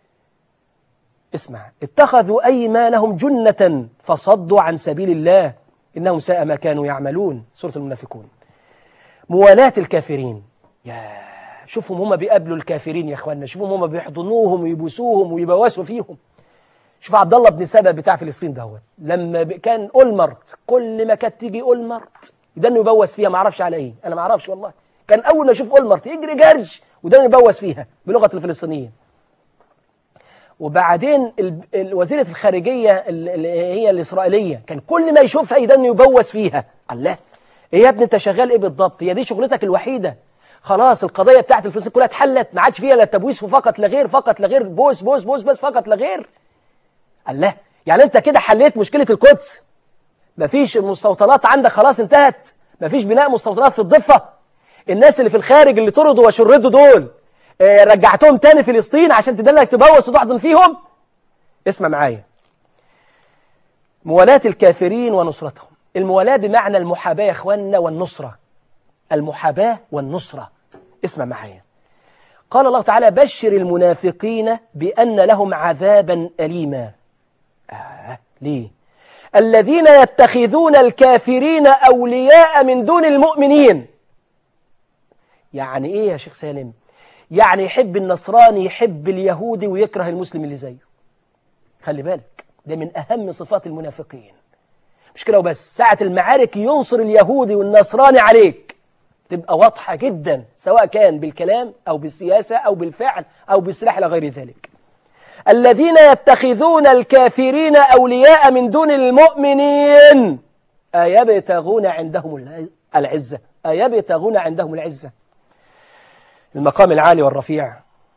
اسمع اتخذوا أيمانهم جنة فصدوا عن سبيل الله إنهم ساء ما كانوا يعملون سورة المنافقون موالاة الكافرين يا شوفهم هم بيقابلوا الكافرين يا اخوانا شوفهم هم بيحضنوهم ويبوسوهم ويبوسوا فيهم شوف عبد الله بن سبا بتاع فلسطين دوت لما كان أولمرت كل ما كانت تيجي أولمرت ده انه يبوس فيها ما اعرفش على ايه انا ما اعرفش والله كان اول ما اشوف أولمرت يجري جرج وده يبوس فيها بلغة الفلسطينيين وبعدين ال- ال- وزيرة الخارجية ال- ال- هي الإسرائيلية كان كل ما يشوفها يدن يبوس فيها الله إيه يا ابني أنت شغال إيه بالضبط هي دي شغلتك الوحيدة خلاص القضية بتاعت الفلسطين كلها اتحلت ما عادش فيها لا تبويس فقط لا غير فقط لا غير بوس بوس بوس بس فقط لا غير الله يعني أنت كده حليت مشكلة القدس مفيش المستوطنات عندك خلاص انتهت مفيش بناء مستوطنات في الضفة الناس اللي في الخارج اللي طردوا وشردوا دول آه، رجعتهم تاني فلسطين عشان تدلك تبوس وتحضن فيهم اسمع معايا موالاة الكافرين ونصرتهم الموالاة بمعنى المحاباة يا اخواننا والنصرة المحاباة والنصرة اسمع معايا قال الله تعالى بشر المنافقين بأن لهم عذابا أليما آه ليه الذين يتخذون الكافرين أولياء من دون المؤمنين يعني إيه يا شيخ سالم يعني يحب النصراني يحب اليهودي ويكره المسلم اللي زيه خلي بالك ده من أهم صفات المنافقين مش كده وبس ساعة المعارك ينصر اليهودي والنصراني عليك تبقى واضحة جدا سواء كان بالكلام أو بالسياسة أو بالفعل أو بالسلاح إلى غير ذلك الذين يتخذون الكافرين أولياء من دون المؤمنين أيبتغون عندهم الع- العزة أيبتغون عندهم العزة المقام العالي والرفيع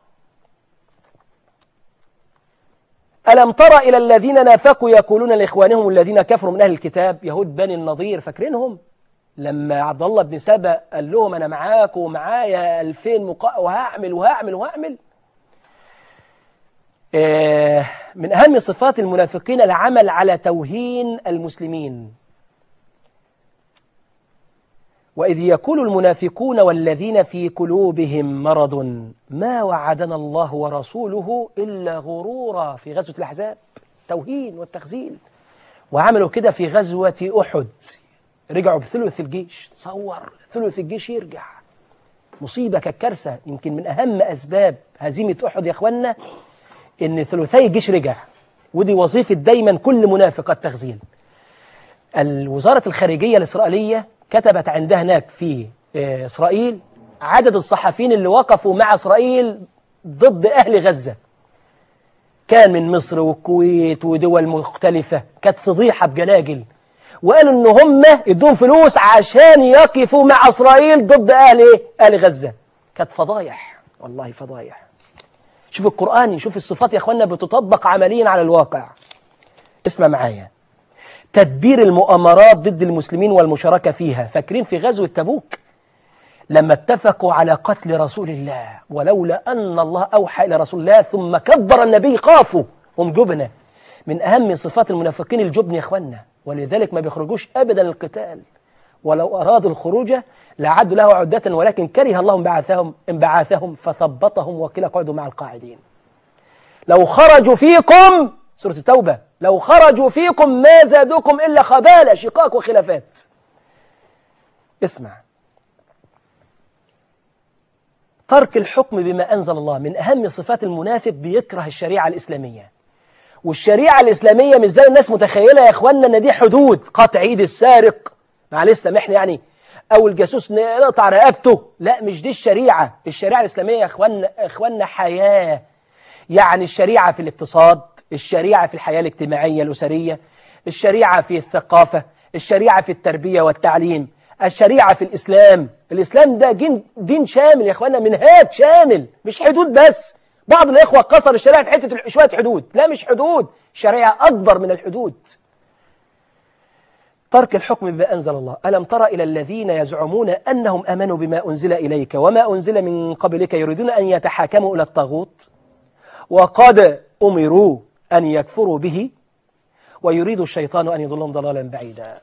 ألم تر إلى الذين نافقوا يقولون لإخوانهم الذين كفروا من أهل الكتاب يهود بني النضير فاكرينهم لما عبد الله بن سبأ قال لهم أنا معاكم ومعايا 2000 مقا... وهعمل وهعمل وهعمل آه، من أهم صفات المنافقين العمل على توهين المسلمين وإذ يقول المنافقون والذين في قلوبهم مرض ما وعدنا الله ورسوله إلا غرورا في غزوة الأحزاب توهين والتخزيل وعملوا كده في غزوة أحد رجعوا بثلث الجيش تصور ثلث الجيش يرجع مصيبة كالكارثة يمكن من أهم أسباب هزيمة أحد يا أخوانا إن ثلثي الجيش رجع ودي وظيفة دايما كل منافق التخزين الوزارة الخارجية الإسرائيلية كتبت عندها هناك في آه، إسرائيل عدد الصحفيين اللي وقفوا مع إسرائيل ضد أهل غزة كان من مصر والكويت ودول مختلفة كانت فضيحة بجلاجل وقالوا إن هم يدوهم فلوس عشان يقفوا مع إسرائيل ضد أهل إيه؟ أهل غزة كانت فضايح والله فضايح شوف القرآن شوف الصفات يا أخوانا بتطبق عمليا على الواقع اسمع معايا تدبير المؤامرات ضد المسلمين والمشاركة فيها فاكرين في غزوة تبوك لما اتفقوا على قتل رسول الله ولولا أن الله أوحى إلى رسول الله ثم كبر النبي خافوا هم جبنة من أهم صفات المنافقين الجبن يا أخوانا ولذلك ما بيخرجوش أبدا القتال ولو أرادوا الخروج لعدوا له عدة ولكن كره الله انبعاثهم انبعاثهم فثبطهم وقيل اقعدوا مع القاعدين لو خرجوا فيكم سورة التوبة لو خرجوا فيكم ما زادوكم إلا خبالة شقاق وخلافات اسمع ترك الحكم بما أنزل الله من أهم صفات المنافق بيكره الشريعة الإسلامية والشريعة الإسلامية مش زي الناس متخيلة يا إخواننا إن دي حدود قطع إيد السارق معلش سامحني يعني أو الجاسوس نقطع رقبته لا مش دي الشريعة الشريعة الإسلامية يا إخواننا إخواننا حياة يعني الشريعة في الاقتصاد الشريعة في الحياة الاجتماعية الأسرية الشريعة في الثقافة الشريعة في التربية والتعليم الشريعة في الإسلام الإسلام ده دين, دين شامل يا إخوانا منهاج شامل مش حدود بس بعض الإخوة قصر الشريعة في حتة شوية حدود لا مش حدود الشريعة أكبر من الحدود ترك الحكم بما أنزل الله ألم تر إلى الذين يزعمون أنهم أمنوا بما أنزل إليك وما أنزل من قبلك يريدون أن يتحاكموا إلى الطاغوت وقد أمروا أن يكفروا به ويريد الشيطان أن يضلهم ضلالا بعيدا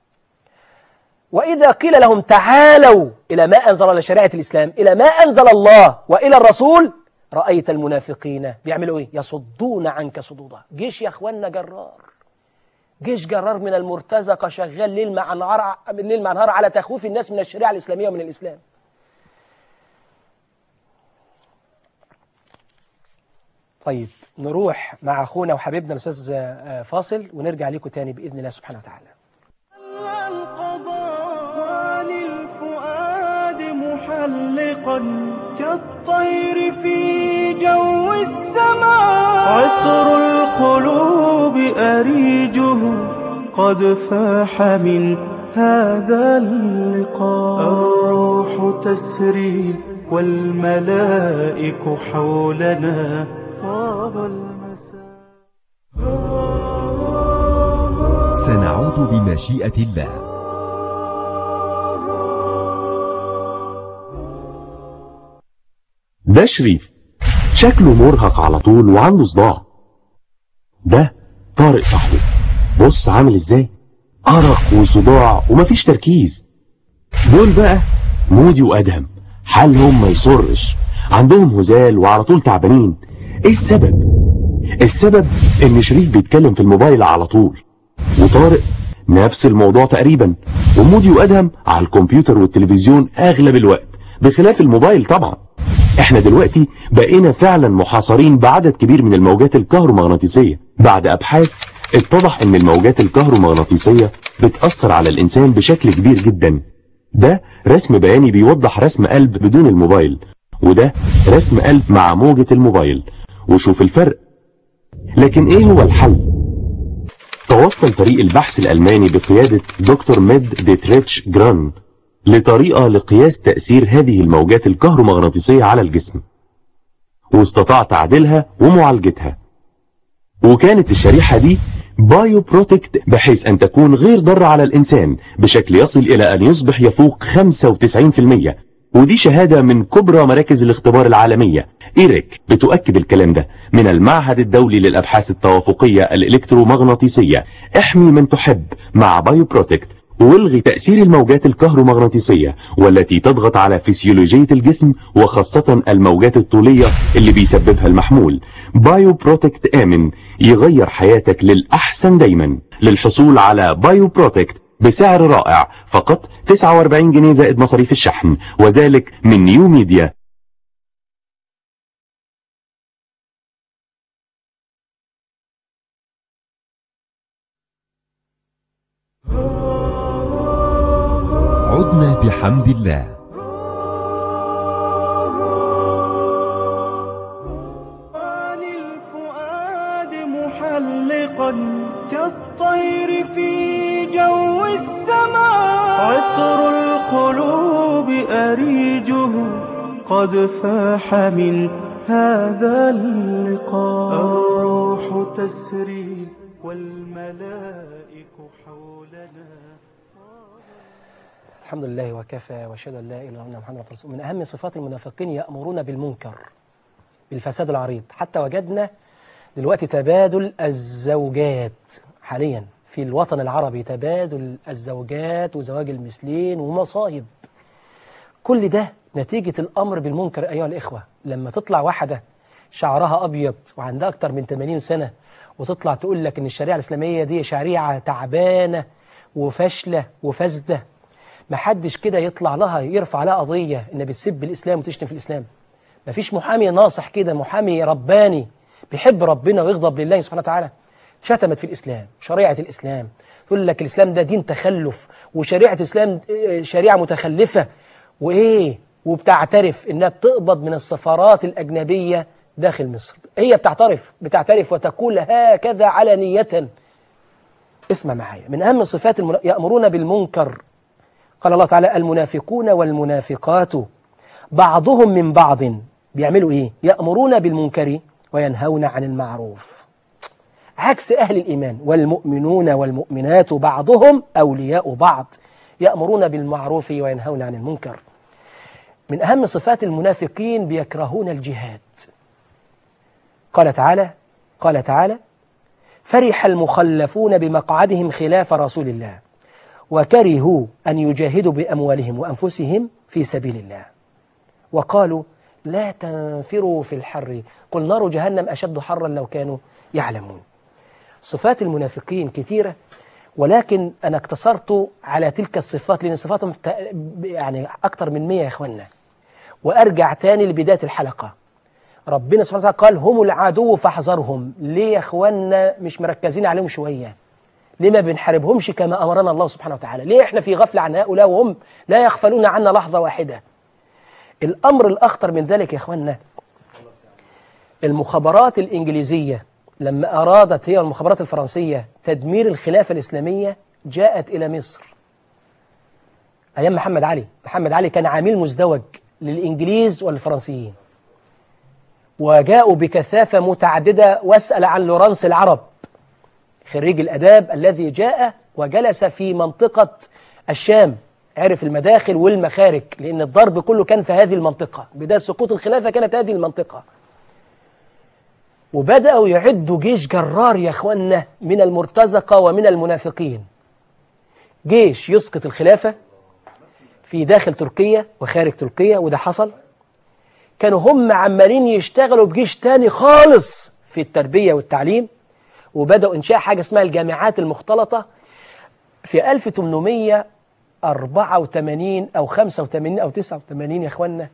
وإذا قيل لهم تعالوا إلى ما أنزل على شريعة الإسلام إلى ما أنزل الله وإلى الرسول رأيت المنافقين بيعملوا إيه يصدون عنك صدودا جيش يا أخوانا جرار جيش جرار من المرتزقة شغال ليل مع نهار ليل مع نهار على تخويف الناس من الشريعة الإسلامية ومن الإسلام طيب نروح مع أخونا وحبيبنا الأستاذ فاصل ونرجع لكم تاني بإذن الله سبحانه وتعالى القضاء وللفؤاد محلقا كالطير في جو السماء عطر القلوب أريجه قد فاح من هذا اللقاء الروح تسري والملائك حولنا طاب المساء سنعود بمشيئة الله ده شريف شكله مرهق على طول وعنده صداع ده طارق صاحبه بص عامل ازاي أرق وصداع ومفيش تركيز دول بقى مودي وأدهم حالهم ما يسرش عندهم هزال وعلى طول تعبانين ايه السبب السبب ان شريف بيتكلم في الموبايل على طول وطارق نفس الموضوع تقريبا ومودي وادهم على الكمبيوتر والتلفزيون اغلب الوقت بخلاف الموبايل طبعا احنا دلوقتي بقينا فعلا محاصرين بعدد كبير من الموجات الكهرومغناطيسية بعد ابحاث اتضح ان الموجات الكهرومغناطيسية بتأثر على الانسان بشكل كبير جدا ده رسم بياني بيوضح رسم قلب بدون الموبايل وده رسم قلب مع موجة الموبايل وشوف الفرق لكن ايه هو الحل توصل فريق البحث الألماني بقيادة دكتور ميد ديتريتش جران لطريقة لقياس تأثير هذه الموجات الكهرومغناطيسية على الجسم واستطاع تعديلها ومعالجتها وكانت الشريحة دي بايو بروتكت بحيث أن تكون غير ضارة على الإنسان بشكل يصل إلى أن يصبح يفوق 95% ودي شهادة من كبرى مراكز الاختبار العالمية إيريك بتؤكد الكلام ده من المعهد الدولي للأبحاث التوافقية الإلكترومغناطيسية احمي من تحب مع بايو بروتكت والغي تأثير الموجات الكهرومغناطيسية والتي تضغط على فسيولوجية الجسم وخاصة الموجات الطولية اللي بيسببها المحمول بايو بروتكت آمن يغير حياتك للأحسن دايما للحصول على بايو بروتكت بسعر رائع فقط 49 جنيه زائد مصاريف الشحن وذلك من نيو ميديا عدنا بحمد الله عن الفؤاد محلقا كالطير في جو السماء عطر القلوب أريجه قد فاح من هذا اللقاء الروح تسري والملائك حولنا الحمد لله وكفى واشهد ان لا اله الا الله محمد رسول من اهم صفات المنافقين يامرون بالمنكر بالفساد العريض حتى وجدنا دلوقتي تبادل الزوجات حاليا في الوطن العربي تبادل الزوجات وزواج المثلين ومصايب كل ده نتيجة الأمر بالمنكر أيها الإخوة لما تطلع واحدة شعرها أبيض وعندها أكتر من 80 سنة وتطلع تقول لك إن الشريعة الإسلامية دي شريعة تعبانة وفاشلة وفاسدة محدش كده يطلع لها يرفع لها قضية إن بتسب الإسلام وتشتم في الإسلام مفيش محامي ناصح كده محامي رباني بيحب ربنا ويغضب لله سبحانه وتعالى شتمت في الإسلام شريعة الإسلام تقول لك الإسلام ده دين تخلف وشريعة الإسلام آه، شريعة متخلفة وإيه وبتعترف إنها بتقبض من السفارات الأجنبية داخل مصر هي بتعترف بتعترف وتقول هكذا علنية اسمع معايا من أهم صفات المنا... يأمرون بالمنكر قال الله تعالى المنافقون والمنافقات بعضهم من بعض بيعملوا ايه يأمرون بالمنكر وينهون عن المعروف عكس أهل الإيمان والمؤمنون والمؤمنات بعضهم أولياء بعض يأمرون بالمعروف وينهون عن المنكر من أهم صفات المنافقين بيكرهون الجهاد قال تعالى قال تعالى فرح المخلفون بمقعدهم خلاف رسول الله وكرهوا أن يجاهدوا بأموالهم وأنفسهم في سبيل الله وقالوا لا تنفروا في الحر قل نار جهنم أشد حرا لو كانوا يعلمون صفات المنافقين كثيرة ولكن أنا اقتصرت على تلك الصفات لأن صفاتهم ت- يعني أكثر من مية يا إخوانا وأرجع تاني لبداية الحلقة ربنا سبحانه وتعالى قال هم العدو فاحذرهم ليه يا إخوانا مش مركزين عليهم شوية ليه ما بنحاربهمش كما أمرنا الله سبحانه وتعالى ليه إحنا في غفلة عن هؤلاء وهم لا يغفلون عنا لحظة واحدة الأمر الأخطر من ذلك يا إخواننا المخابرات الإنجليزية لما أرادت هي المخابرات الفرنسية تدمير الخلافة الإسلامية جاءت إلى مصر أيام محمد علي محمد علي كان عميل مزدوج للإنجليز والفرنسيين وجاءوا بكثافة متعددة واسأل عن لورانس العرب خريج الأداب الذي جاء وجلس في منطقة الشام عرف المداخل والمخارج لأن الضرب كله كان في هذه المنطقة بداية سقوط الخلافة كانت هذه المنطقة وبدأوا يعدوا جيش جرار يا أخوانا من المرتزقة ومن المنافقين جيش يسقط الخلافة في داخل تركيا وخارج تركيا وده حصل كانوا هم عمالين يشتغلوا بجيش تاني خالص في التربية والتعليم وبدأوا إنشاء حاجة اسمها الجامعات المختلطة في 1884 أو 85 أو 89 يا إخوانا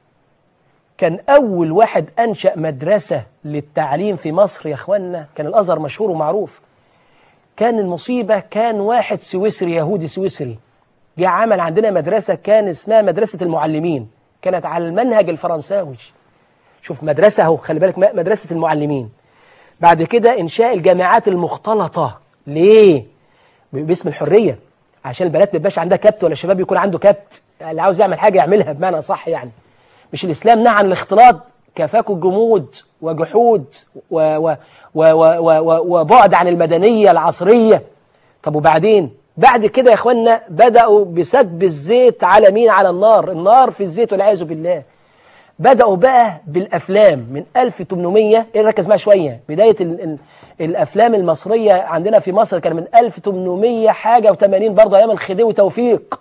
كان أول واحد أنشأ مدرسة للتعليم في مصر يا إخوانا كان الأزهر مشهور ومعروف كان المصيبة كان واحد سويسري يهودي سويسري جه عمل عندنا مدرسة كان اسمها مدرسة المعلمين كانت على المنهج الفرنساوي شوف مدرسة اهو خلي بالك مدرسة المعلمين بعد كده إنشاء الجامعات المختلطة ليه؟ باسم الحرية عشان البنات ما يبقاش عندها كبت ولا الشباب يكون عنده كبت اللي عاوز يعمل حاجة يعملها بمعنى صح يعني مش الإسلام نهى عن الاختلاط كفاكوا جمود وجحود و و و و و و وبعد عن المدنية العصرية طب وبعدين بعد كده يا اخوانا بدأوا بسكب الزيت على مين على النار النار في الزيت والعياذ بالله بدأوا بقى بالأفلام من 1800 إيه ركز معايا شوية بداية ال ال الأفلام المصرية عندنا في مصر كان من 1800 حاجة و80 برضه أيام الخديوي توفيق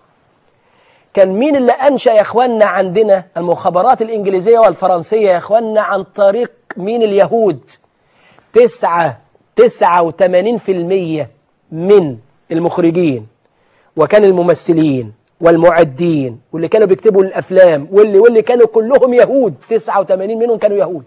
كان مين اللي أنشأ يا إخواننا عندنا المخابرات الإنجليزية والفرنسية يا إخواننا عن طريق مين اليهود تسعة تسعة وثمانين في المية من المخرجين وكان الممثلين والمعدين واللي كانوا بيكتبوا الأفلام واللي واللي كانوا كلهم يهود 89 منهم كانوا يهود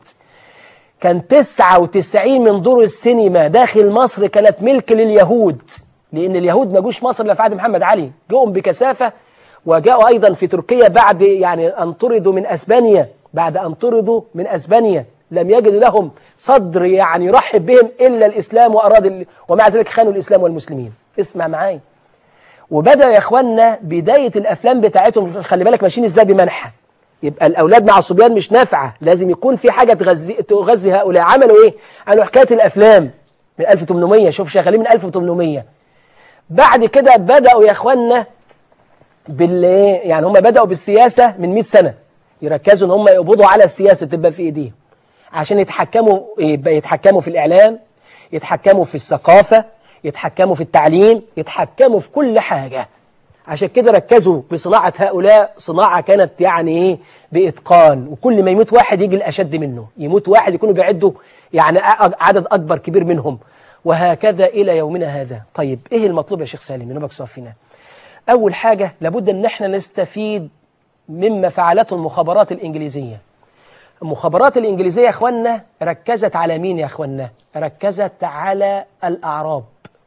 كان 99 من دور السينما داخل مصر كانت ملك لليهود لأن اليهود ما جوش مصر إلا في عهد محمد علي جاءوا بكثافة وجاءوا أيضا في تركيا بعد يعني أن طردوا من أسبانيا بعد أن طردوا من أسبانيا لم يجد لهم صدر يعني يرحب بهم إلا الإسلام وأراد ال... ومع ذلك خانوا الإسلام والمسلمين اسمع معايا وبدأ يا إخواننا بداية الأفلام بتاعتهم خلي بالك ماشيين إزاي بمنحة يبقى الأولاد مع الصبيان مش نافعة لازم يكون في حاجة تغذي, تغذي هؤلاء عملوا إيه؟ عملوا حكاية الأفلام من 1800 شوف شغالين من 1800 بعد كده بدأوا يا إخواننا بال يعني هم بدأوا بالسياسة من 100 سنة يركزوا ان هم يقبضوا على السياسة تبقى في ايديهم عشان يتحكموا يتحكموا في الإعلام يتحكموا في الثقافة يتحكموا في التعليم يتحكموا في كل حاجة عشان كده ركزوا بصناعة هؤلاء صناعة كانت يعني ايه بإتقان وكل ما يموت واحد يجي الأشد منه يموت واحد يكونوا بيعدوا يعني عدد أكبر كبير منهم وهكذا إلى يومنا هذا طيب إيه المطلوب يا شيخ سالم ينوبك صافينا أول حاجة لابد أن احنا نستفيد مما فعلته المخابرات الإنجليزية المخابرات الإنجليزية يا أخوانا ركزت على مين يا أخوانا ركزت على الأعراب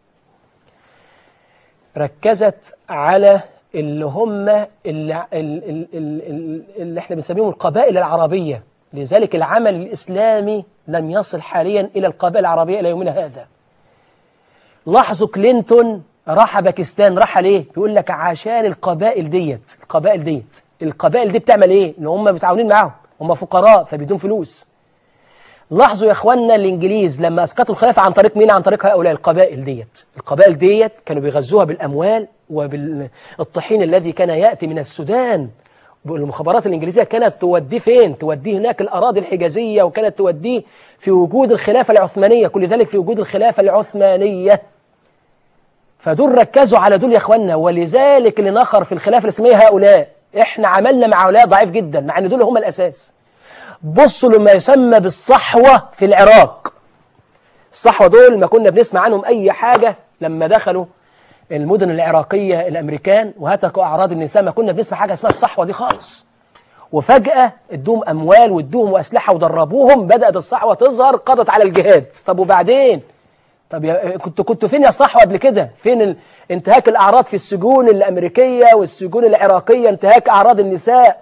ركزت على اللي هم اللي, اللي, اللي, اللي احنا بنسميهم القبائل العربية لذلك العمل الإسلامي لم يصل حاليا إلى القبائل العربية إلى يومنا هذا لاحظوا كلينتون راح باكستان راح ليه بيقول لك عشان القبائل ديت القبائل ديت القبائل دي بتعمل ايه ان هم متعاونين معاهم هم فقراء فبيدون فلوس لاحظوا يا اخواننا الانجليز لما اسقطوا الخلافه عن طريق مين عن طريق هؤلاء القبائل ديت القبائل ديت كانوا بيغذوها بالاموال وبالطحين الذي كان ياتي من السودان المخابرات الانجليزيه كانت توديه فين توديه هناك الاراضي الحجازيه وكانت توديه في وجود الخلافه العثمانيه كل ذلك في وجود الخلافه العثمانيه فدول ركزوا على دول يا اخوانا ولذلك اللي نخر في الخلافه الاسلاميه هؤلاء احنا عملنا مع هؤلاء ضعيف جدا مع ان دول هم الاساس بصوا لما يسمى بالصحوه في العراق الصحوه دول ما كنا بنسمع عنهم اي حاجه لما دخلوا المدن العراقيه الامريكان وهتكوا اعراض النساء ما كنا بنسمع حاجه اسمها الصحوه دي خالص وفجاه ادوهم اموال وادوهم اسلحه ودربوهم بدات الصحوه تظهر قضت على الجهاد طب وبعدين طب يا كنت كنت فين يا صحوة قبل كده فين ال... انتهاك الأعراض في السجون الأمريكية والسجون العراقية انتهاك أعراض النساء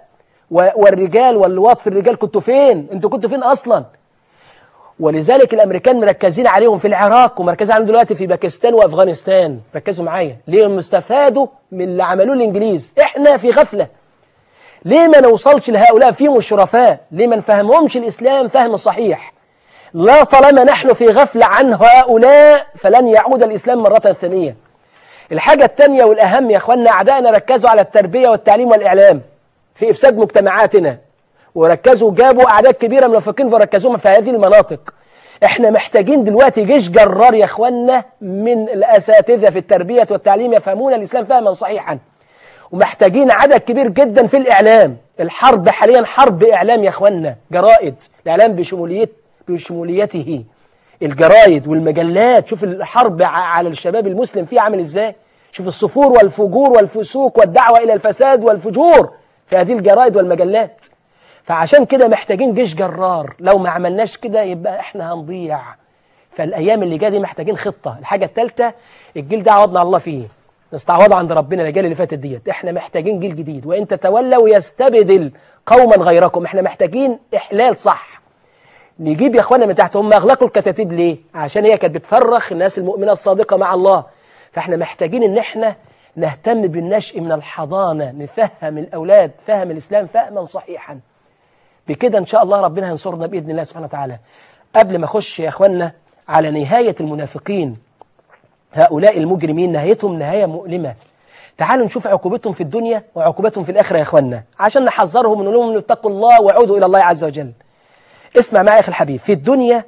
و- والرجال واللواط في الرجال كنتوا فين انتوا كنتوا فين اصلا ولذلك الامريكان مركزين عليهم في العراق ومركزين عليهم دلوقتي في باكستان وافغانستان ركزوا معايا ليه هم استفادوا من اللي عملوه الانجليز احنا في غفله ليه ما نوصلش لهؤلاء فيهم الشرفاء ليه ما نفهمهمش الاسلام فهم صحيح لا طالما نحن في غفله عن هؤلاء فلن يعود الاسلام مره ثانيه الحاجه الثانيه والاهم يا اخواننا اعدائنا ركزوا على التربيه والتعليم والاعلام في افساد مجتمعاتنا وركزوا جابوا اعداد كبيره من المفكرين وركزوهم في هذه المناطق احنا محتاجين دلوقتي جيش جرار يا اخوانا من الاساتذه في التربيه والتعليم يفهمون الاسلام فهما صحيحا ومحتاجين عدد كبير جدا في الاعلام الحرب حاليا حرب اعلام يا اخوانا جرائد الاعلام بشموليت بشموليته الجرايد والمجلات شوف الحرب ع- على الشباب المسلم فيه عامل ازاي شوف الصفور والفجور والفسوق والدعوه الى الفساد والفجور في هذه الجرايد والمجلات فعشان كده محتاجين جيش جرار لو ما عملناش كده يبقى احنا هنضيع فالايام اللي جايه دي محتاجين خطه الحاجه الثالثه الجيل ده عوضنا الله فيه نستعوضه عند ربنا الاجيال اللي فاتت ديت احنا محتاجين جيل جديد وان تتولوا يستبدل قوما غيركم احنا محتاجين احلال صح نجيب يا اخوانا من تحت هم اغلقوا الكتاتيب ليه عشان هي كانت بتفرخ الناس المؤمنه الصادقه مع الله فاحنا محتاجين ان احنا نهتم بالنشء من الحضانه نفهم الاولاد فهم الاسلام فهما صحيحا بكده ان شاء الله ربنا هينصرنا باذن الله سبحانه وتعالى قبل ما اخش يا اخوانا على نهايه المنافقين هؤلاء المجرمين نهايتهم نهايه مؤلمه تعالوا نشوف عقوبتهم في الدنيا وعقوبتهم في الاخره يا اخوانا عشان نحذرهم ونقول لهم اتقوا الله وعودوا الى الله عز وجل اسمع معي يا اخي الحبيب في الدنيا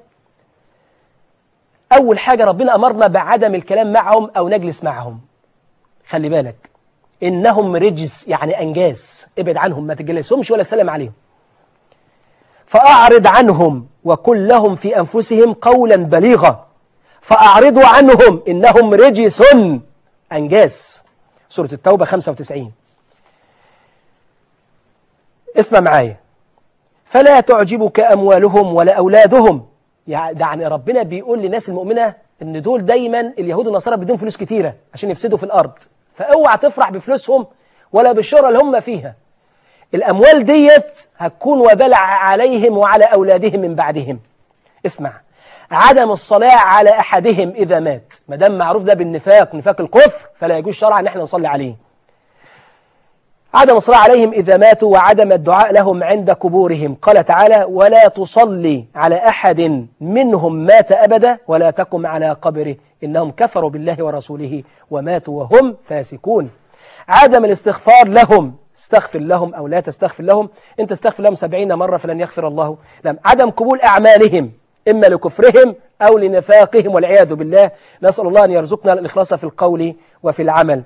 اول حاجه ربنا امرنا بعدم الكلام معهم او نجلس معهم خلي بالك انهم رجس يعني انجاس ابعد عنهم ما تجلسهمش ولا تسلم عليهم فأعرض عنهم وقل لهم في أنفسهم قولا بليغا فأعرضوا عنهم إنهم رجس أنجاس سورة التوبة 95 اسمع معايا فلا تعجبك أموالهم ولا أولادهم يعني ربنا بيقول للناس المؤمنة إن دول دايما اليهود والنصارى بدون فلوس كتيرة عشان يفسدوا في الأرض فاوعى تفرح بفلوسهم ولا بالشهرة اللي هم فيها الأموال ديت هتكون وبال عليهم وعلى أولادهم من بعدهم اسمع عدم الصلاة على أحدهم إذا مات ما دام معروف ده بالنفاق نفاق الكفر فلا يجوز شرعا ان احنا نصلي عليه عدم الصلاة عليهم إذا ماتوا وعدم الدعاء لهم عند قبورهم قال تعالى ولا تصلي على أحد منهم مات أبدا ولا تقم على قبره إنهم كفروا بالله ورسوله وماتوا وهم فاسقون عدم الاستغفار لهم استغفر لهم أو لا تستغفر لهم إن تستغفر لهم سبعين مرة فلن يغفر الله لهم عدم قبول أعمالهم إما لكفرهم أو لنفاقهم والعياذ بالله نسأل الله أن يرزقنا الإخلاص في القول وفي العمل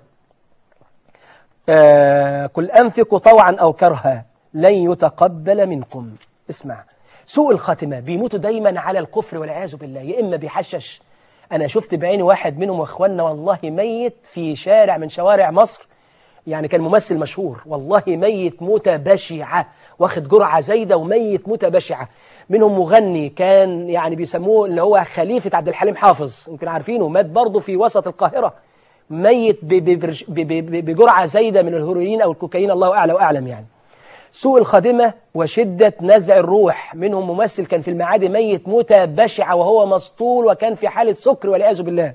آه قل أنفقوا طوعا أو كرها لن يتقبل منكم اسمع سوء الخاتمة بيموتوا دايما على الكفر والعياذ بالله يا إما بيحشش أنا شفت بعيني واحد منهم وإخواننا والله ميت في شارع من شوارع مصر يعني كان ممثل مشهور والله ميت موتة بشعة واخد جرعة زايدة وميت موتة بشعة منهم مغني كان يعني بيسموه اللي هو خليفة عبد الحليم حافظ يمكن عارفينه مات برضه في وسط القاهرة ميت بجرعة زايدة من الهيروين أو الكوكايين الله أعلى وأعلم يعني سوء الخادمة وشدة نزع الروح منهم ممثل كان في المعادي ميت موتة بشعة وهو مسطول وكان في حالة سكر والعياذ بالله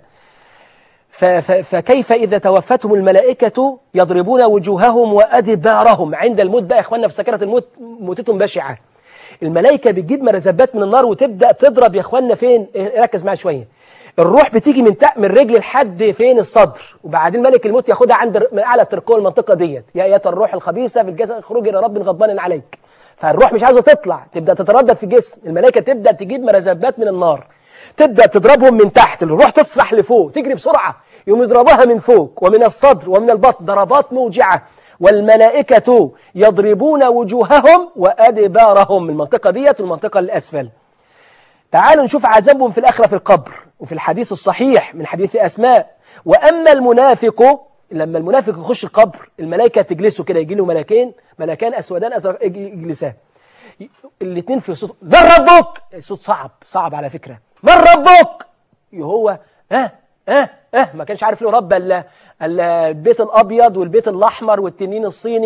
فكيف إذا توفتهم الملائكة يضربون وجوههم وأدبارهم عند الموت بقى يا إخواننا في سكرة الموت موتتهم بشعة الملائكة بتجيب مرزبات من النار وتبدأ تضرب يا إخواننا فين ركز معايا شوية الروح بتيجي من من رجل لحد فين الصدر وبعدين ملك الموت ياخدها عند من اعلى الترقوه المنطقه ديت يا ايتها الروح الخبيثه في الجسد اخرج الى رب غضبان عليك فالروح مش عايزه تطلع تبدا تتردد في الجسم الملائكه تبدا تجيب مرزبات من النار تبدا تضربهم من تحت الروح تصرح لفوق تجري بسرعه يقوم يضربها من فوق ومن الصدر ومن البطن ضربات موجعه والملائكه يضربون وجوههم وادبارهم المنطقه ديت والمنطقه الاسفل تعالوا نشوف عذابهم في الآخرة في القبر وفي الحديث الصحيح من حديث أسماء وأما المنافق لما المنافق يخش القبر الملائكة تجلسه كده يجي له ملكين ملكان أسودان أزرق يجلسان الاثنين في صوت من ربك الصوت صعب صعب على فكرة من ربك هو ها ها ها ما كانش عارف له رب الا البيت الأبيض والبيت الأحمر والتنين الصيني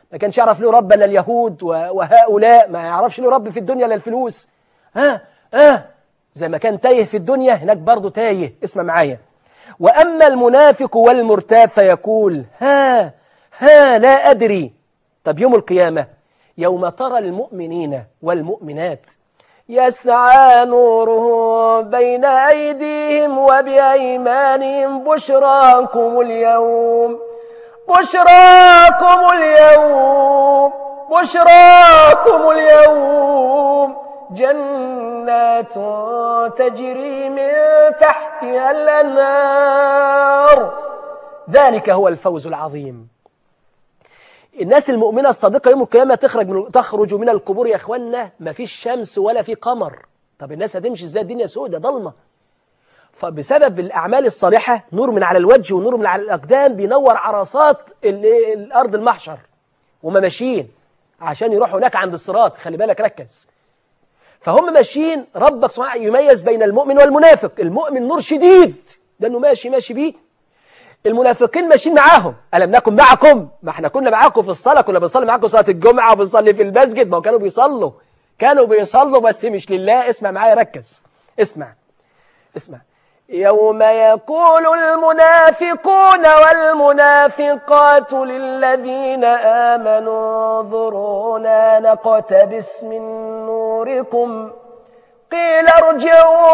ما كانش يعرف له رب الا اليهود و- وهؤلاء ما يعرفش له رب في الدنيا الا الفلوس ها ها زي ما كان تايه في الدنيا هناك برضه تايه اسمع معايا وأما المنافق والمرتاب فيقول ها ها لا أدري طب يوم القيامة يوم ترى المؤمنين والمؤمنات يسعى نورهم بين أيديهم وبأيمانهم بشراكم اليوم بشراكم اليوم بشراكم اليوم جنات تجري من تحتها الأنهار ذلك هو الفوز العظيم الناس المؤمنة الصادقة يوم القيامة تخرج من تخرج من القبور يا اخوانا ما فيش شمس ولا في قمر طب الناس هتمشي ازاي الدنيا سودة ضلمة فبسبب الأعمال الصالحة نور من على الوجه ونور من على الأقدام بينور عرصات ال- الأرض المحشر وما ماشيين عشان يروحوا هناك عند الصراط خلي بالك ركز فهم ماشيين ربك سبحانه يميز بين المؤمن والمنافق المؤمن نور شديد لأنه ماشي ماشي بيه المنافقين ماشيين معاهم ألم نكن معكم ما احنا كنا معاكم في الصلاة كنا بنصلي معاكم صلاة الجمعة وبنصلي في المسجد ما هو كانوا بيصلوا كانوا بيصلوا بس مش لله اسمع معايا ركز اسمع اسمع يوم يقول المنافقون والمنافقات للذين آمنوا انظرونا نقتبس من نوركم قيل ارجعوا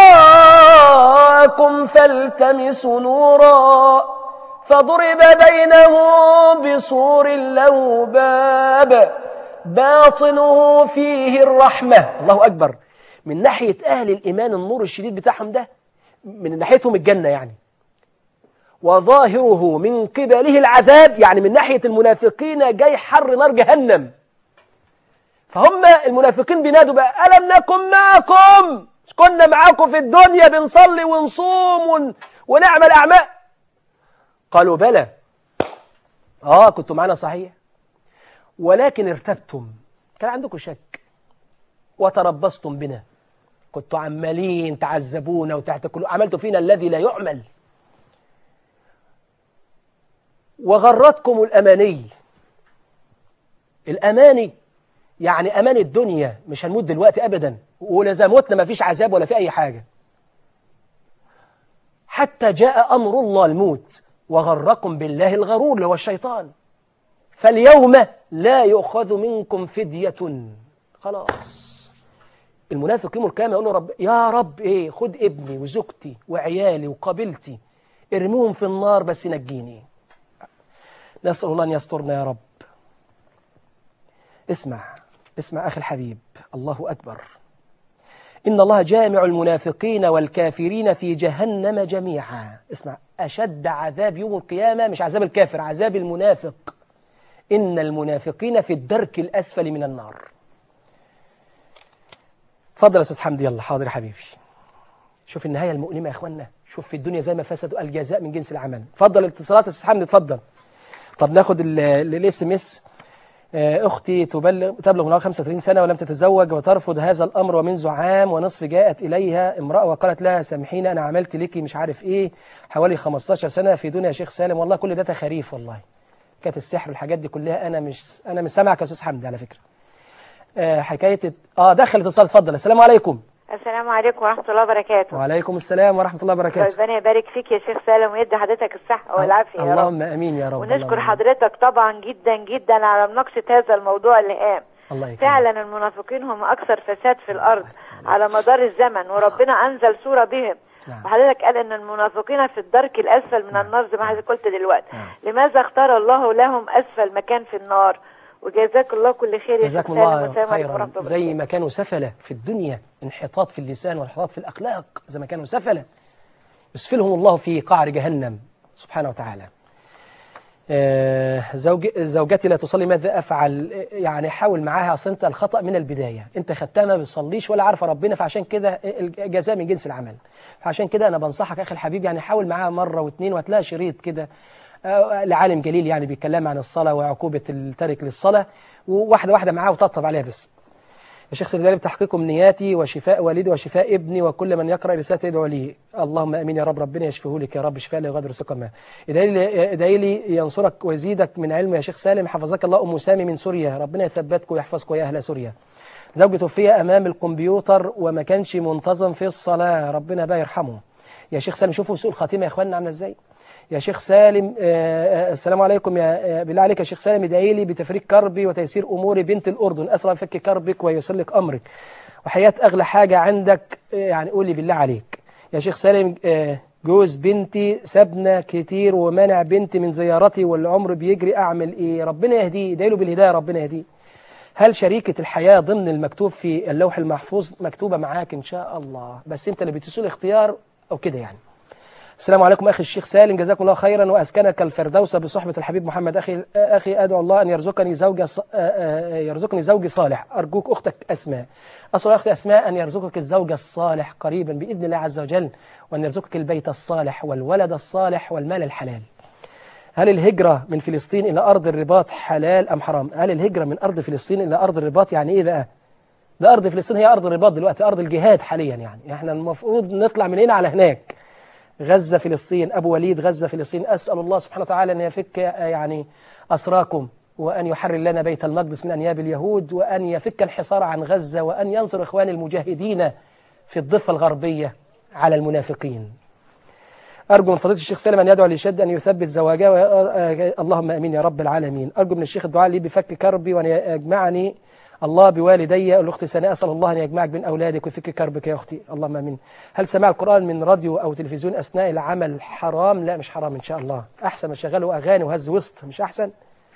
وراءكم فالتمسوا نورا فضرب بينهم بسور له باب باطنه فيه الرحمة الله أكبر من ناحية أهل الإيمان النور الشديد بتاعهم ده من ناحيتهم الجنة يعني وظاهره من قبله العذاب يعني من ناحية المنافقين جاي حر نار جهنم فهم المنافقين بينادوا بقى ألم نكن معكم مش كنا معاكم في الدنيا بنصلي ونصوم ون... ونعمل أعمال قالوا بلى آه كنتوا معنا صحيح ولكن ارتبتم كان عندكم شك وتربصتم بنا كنتوا عمالين تعذبونا وتعتكلوا عملتوا فينا الذي لا يعمل وغرتكم الأماني الأماني يعني أمان الدنيا مش هنموت دلوقتي أبدا ولذا متنا ما فيش عذاب ولا في أي حاجة حتى جاء أمر الله الموت وغركم بالله الغرور اللي هو الشيطان فاليوم لا يؤخذ منكم فدية خلاص المنافق يوم القيامة يقول له رب يا رب ايه خد ابني وزوجتي وعيالي وقبيلتي ارميهم في النار بس نجيني نسأل الله أن يسترنا يا رب اسمع اسمع أخي الحبيب الله أكبر إن الله جامع المنافقين والكافرين في جهنم جميعا اسمع أشد عذاب يوم القيامة مش عذاب الكافر عذاب المنافق إن المنافقين في الدرك الأسفل من النار اتفضل يا أستاذ حمدي يلا حاضر يا حبيبي شوف النهاية المؤلمة يا إخوانا شوف في الدنيا زي ما فسدوا الجزاء من جنس العمل اتفضل الاتصالات يا أستاذ حمدي اتفضل طب ناخد الاس ام اس أختي تبلغ تبلغ من 35 سنة ولم تتزوج وترفض هذا الأمر ومنذ عام ونصف جاءت إليها امرأة وقالت لها سامحيني أنا عملت لك مش عارف إيه حوالي 15 سنة في دنيا شيخ سالم والله كل ده تخاريف والله كانت السحر والحاجات دي كلها أنا مش أنا مش سامعك يا أستاذ حمدي على فكرة آه حكاية آه دخل اتصال اتفضل السلام عليكم السلام عليكم ورحمة الله وبركاته وعليكم السلام ورحمة الله وبركاته ربنا يبارك فيك يا شيخ سالم ويدي حضرتك الصحة والعافية يا رب اللهم امين يا رب ونشكر اللهم حضرتك طبعا جدا جدا على مناقشة هذا الموضوع الهام الله يكرمك فعلا المنافقين هم أكثر فساد في الأرض على مدار الزمن وربنا أنزل سورة بهم نعم. وحضرتك قال ان المنافقين في الدرك الاسفل من النار زي ما حضرتك قلت دلوقتي لماذا اختار الله لهم اسفل مكان في النار وجزاك الله كل خير يا شيخ جزاكم سالم الله والسلام عليكم خيرا ورحمة الله زي ما كانوا سفلة في الدنيا انحطاط في اللسان وانحطاط في الأخلاق زي ما كانوا سفلة يسفلهم الله في قعر جهنم سبحانه وتعالى آه، زوج زوجتي لا تصلي ماذا أفعل يعني حاول معاها أصل أنت الخطأ من البداية أنت خدتها ما بتصليش ولا عارفة ربنا فعشان كده الجزاء من جنس العمل فعشان كده أنا بنصحك أخي الحبيب يعني حاول معاها مرة واثنين وهتلاقي شريط كده آه، لعالم جليل يعني بيتكلم عن الصلاة وعقوبة التارك للصلاة وواحدة واحدة معاه وطبطب عليها بس يا شيخ سيدي بتحقيق امنياتي وشفاء والدي وشفاء ابني وكل من يقرأ رسالتي يدعو لي اللهم امين يا رب ربنا يشفيه لك يا رب شفاء لا يغادر سقما ادعي لي ادعي لي ينصرك ويزيدك من علم يا شيخ سالم حفظك الله ام سامي من سوريا ربنا يثبتك ويحفظك يا اهل سوريا زوجي توفي امام الكمبيوتر وما كانش منتظم في الصلاه ربنا بقى يرحمه يا شيخ سالم شوفوا سوء الخاتمه يا اخواننا عامله ازاي يا شيخ سالم آه، آه، السلام عليكم يا آه، بالله عليك يا شيخ سالم ادعي لي بتفريج كربي وتيسير اموري بنت الاردن اسال الله يفك كربك وييسر لك امرك وحياه اغلى حاجه عندك آه، يعني قولي بالله عليك يا شيخ سالم آه، جوز بنتي سابنا كتير ومنع بنتي من زيارتي والعمر بيجري اعمل ايه ربنا يهديه ادعي له بالهدايه ربنا يهديه هل شريكة الحياة ضمن المكتوب في اللوح المحفوظ مكتوبة معاك إن شاء الله بس أنت اللي بتسوي الاختيار أو كده يعني السلام عليكم أخي الشيخ سالم جزاكم الله خيرا وأسكنك الفردوس بصحبة الحبيب محمد أخي أخي أدعو الله أن يرزقني زوجة ص- آه، آه، يرزقني زوجي صالح أرجوك أختك أسماء أسأل أختي أسماء أن يرزقك الزوج الصالح قريبا بإذن الله عز وجل وأن يرزقك البيت الصالح والولد الصالح والمال الحلال هل الهجرة من فلسطين إلى أرض الرباط حلال أم حرام؟ هل الهجرة من أرض فلسطين إلى أرض الرباط يعني إيه بقى؟ ده أرض فلسطين هي أرض الرباط دلوقتي أرض الجهاد حاليا يعني إحنا المفروض نطلع من هنا على هناك غزة فلسطين أبو وليد غزة فلسطين أسأل الله سبحانه وتعالى أن يفك آه، يعني أسراكم وأن يحرر لنا بيت المقدس من أنياب اليهود وأن يفك الحصار عن غزة وأن ينصر إخوان المجاهدين في الضفة الغربية على المنافقين أرجو من فضيلة الشيخ سالم أن يدعو لشد أن يثبت زواجها و... آه، اللهم آمين يا رب العالمين أرجو من الشيخ الدعاء لي بفك كربي وأن يجمعني الله بوالدي الأخت سناء أسأل الله أن يجمعك بين أولادك ويفك كربك يا أختي اللهم آمين هل سماع القرآن من راديو أو تلفزيون أثناء العمل حرام لا مش حرام إن شاء الله أحسن ما شغلوا أغاني وهز وسط مش أحسن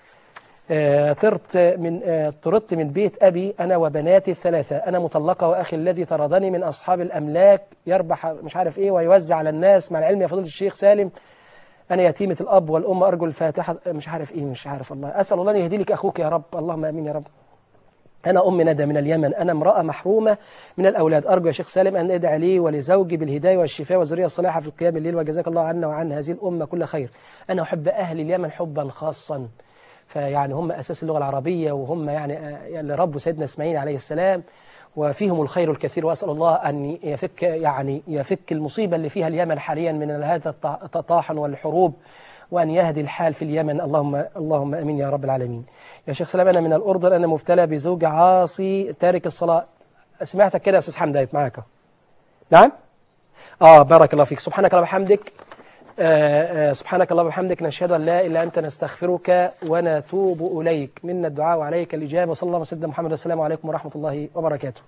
آه، طرت من آه، طردت من بيت أبي أنا وبناتي الثلاثة أنا مطلقة وأخي الذي طردني من أصحاب الأملاك يربح مش عارف إيه ويوزع على الناس مع العلم يا فضيلة الشيخ سالم أنا يتيمة الأب والأم أرجو الفاتحة مش عارف إيه مش عارف الله أسأل الله أن يهدي لك أخوك يا رب اللهم آمين يا رب أنا أم ندى من اليمن أنا امرأة محرومة من الأولاد أرجو يا شيخ سالم أن أدعي لي ولزوجي بالهداية والشفاء والذرية الصالحة في قيام الليل وجزاك الله عنا وعن هذه الأمة كل خير أنا أحب أهل اليمن حبا خاصا فيعني هم أساس اللغة العربية وهم يعني آه، اللي ربوا سيدنا إسماعيل عليه السلام وفيهم الخير الكثير وأسأل الله أن يفك يعني يفك المصيبة اللي فيها اليمن حاليا من هذا الط- التطاحن والحروب وأن يهدي الحال في اليمن اللهم اللهم امين يا رب العالمين. يا شيخ سلام أنا من الأردن أنا مبتلى بزوج عاصي تارك الصلاة. سمعتك كده يا أستاذ حمد معاك أهو. نعم؟ آه بارك الله فيك سبحانك اللهم وبحمدك آه آه سبحانك اللهم وبحمدك نشهد أن لا إله إلا أنت نستغفرك ونتوب إليك منا الدعاء وعليك الإجابة صلى الله عليه وسلم محمد السلام عليكم ورحمة الله وبركاته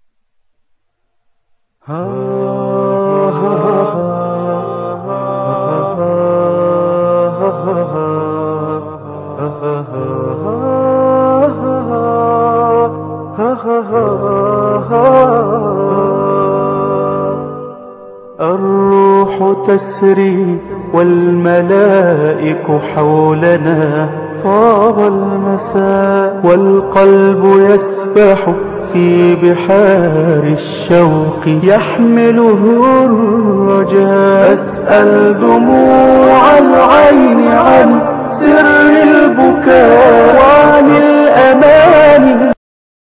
الروح تسري والملائك حولنا طاب المساء والقلب يسبح في بحار الشوق يحمله الرجاء أسأل دموع العين عن سر البكاء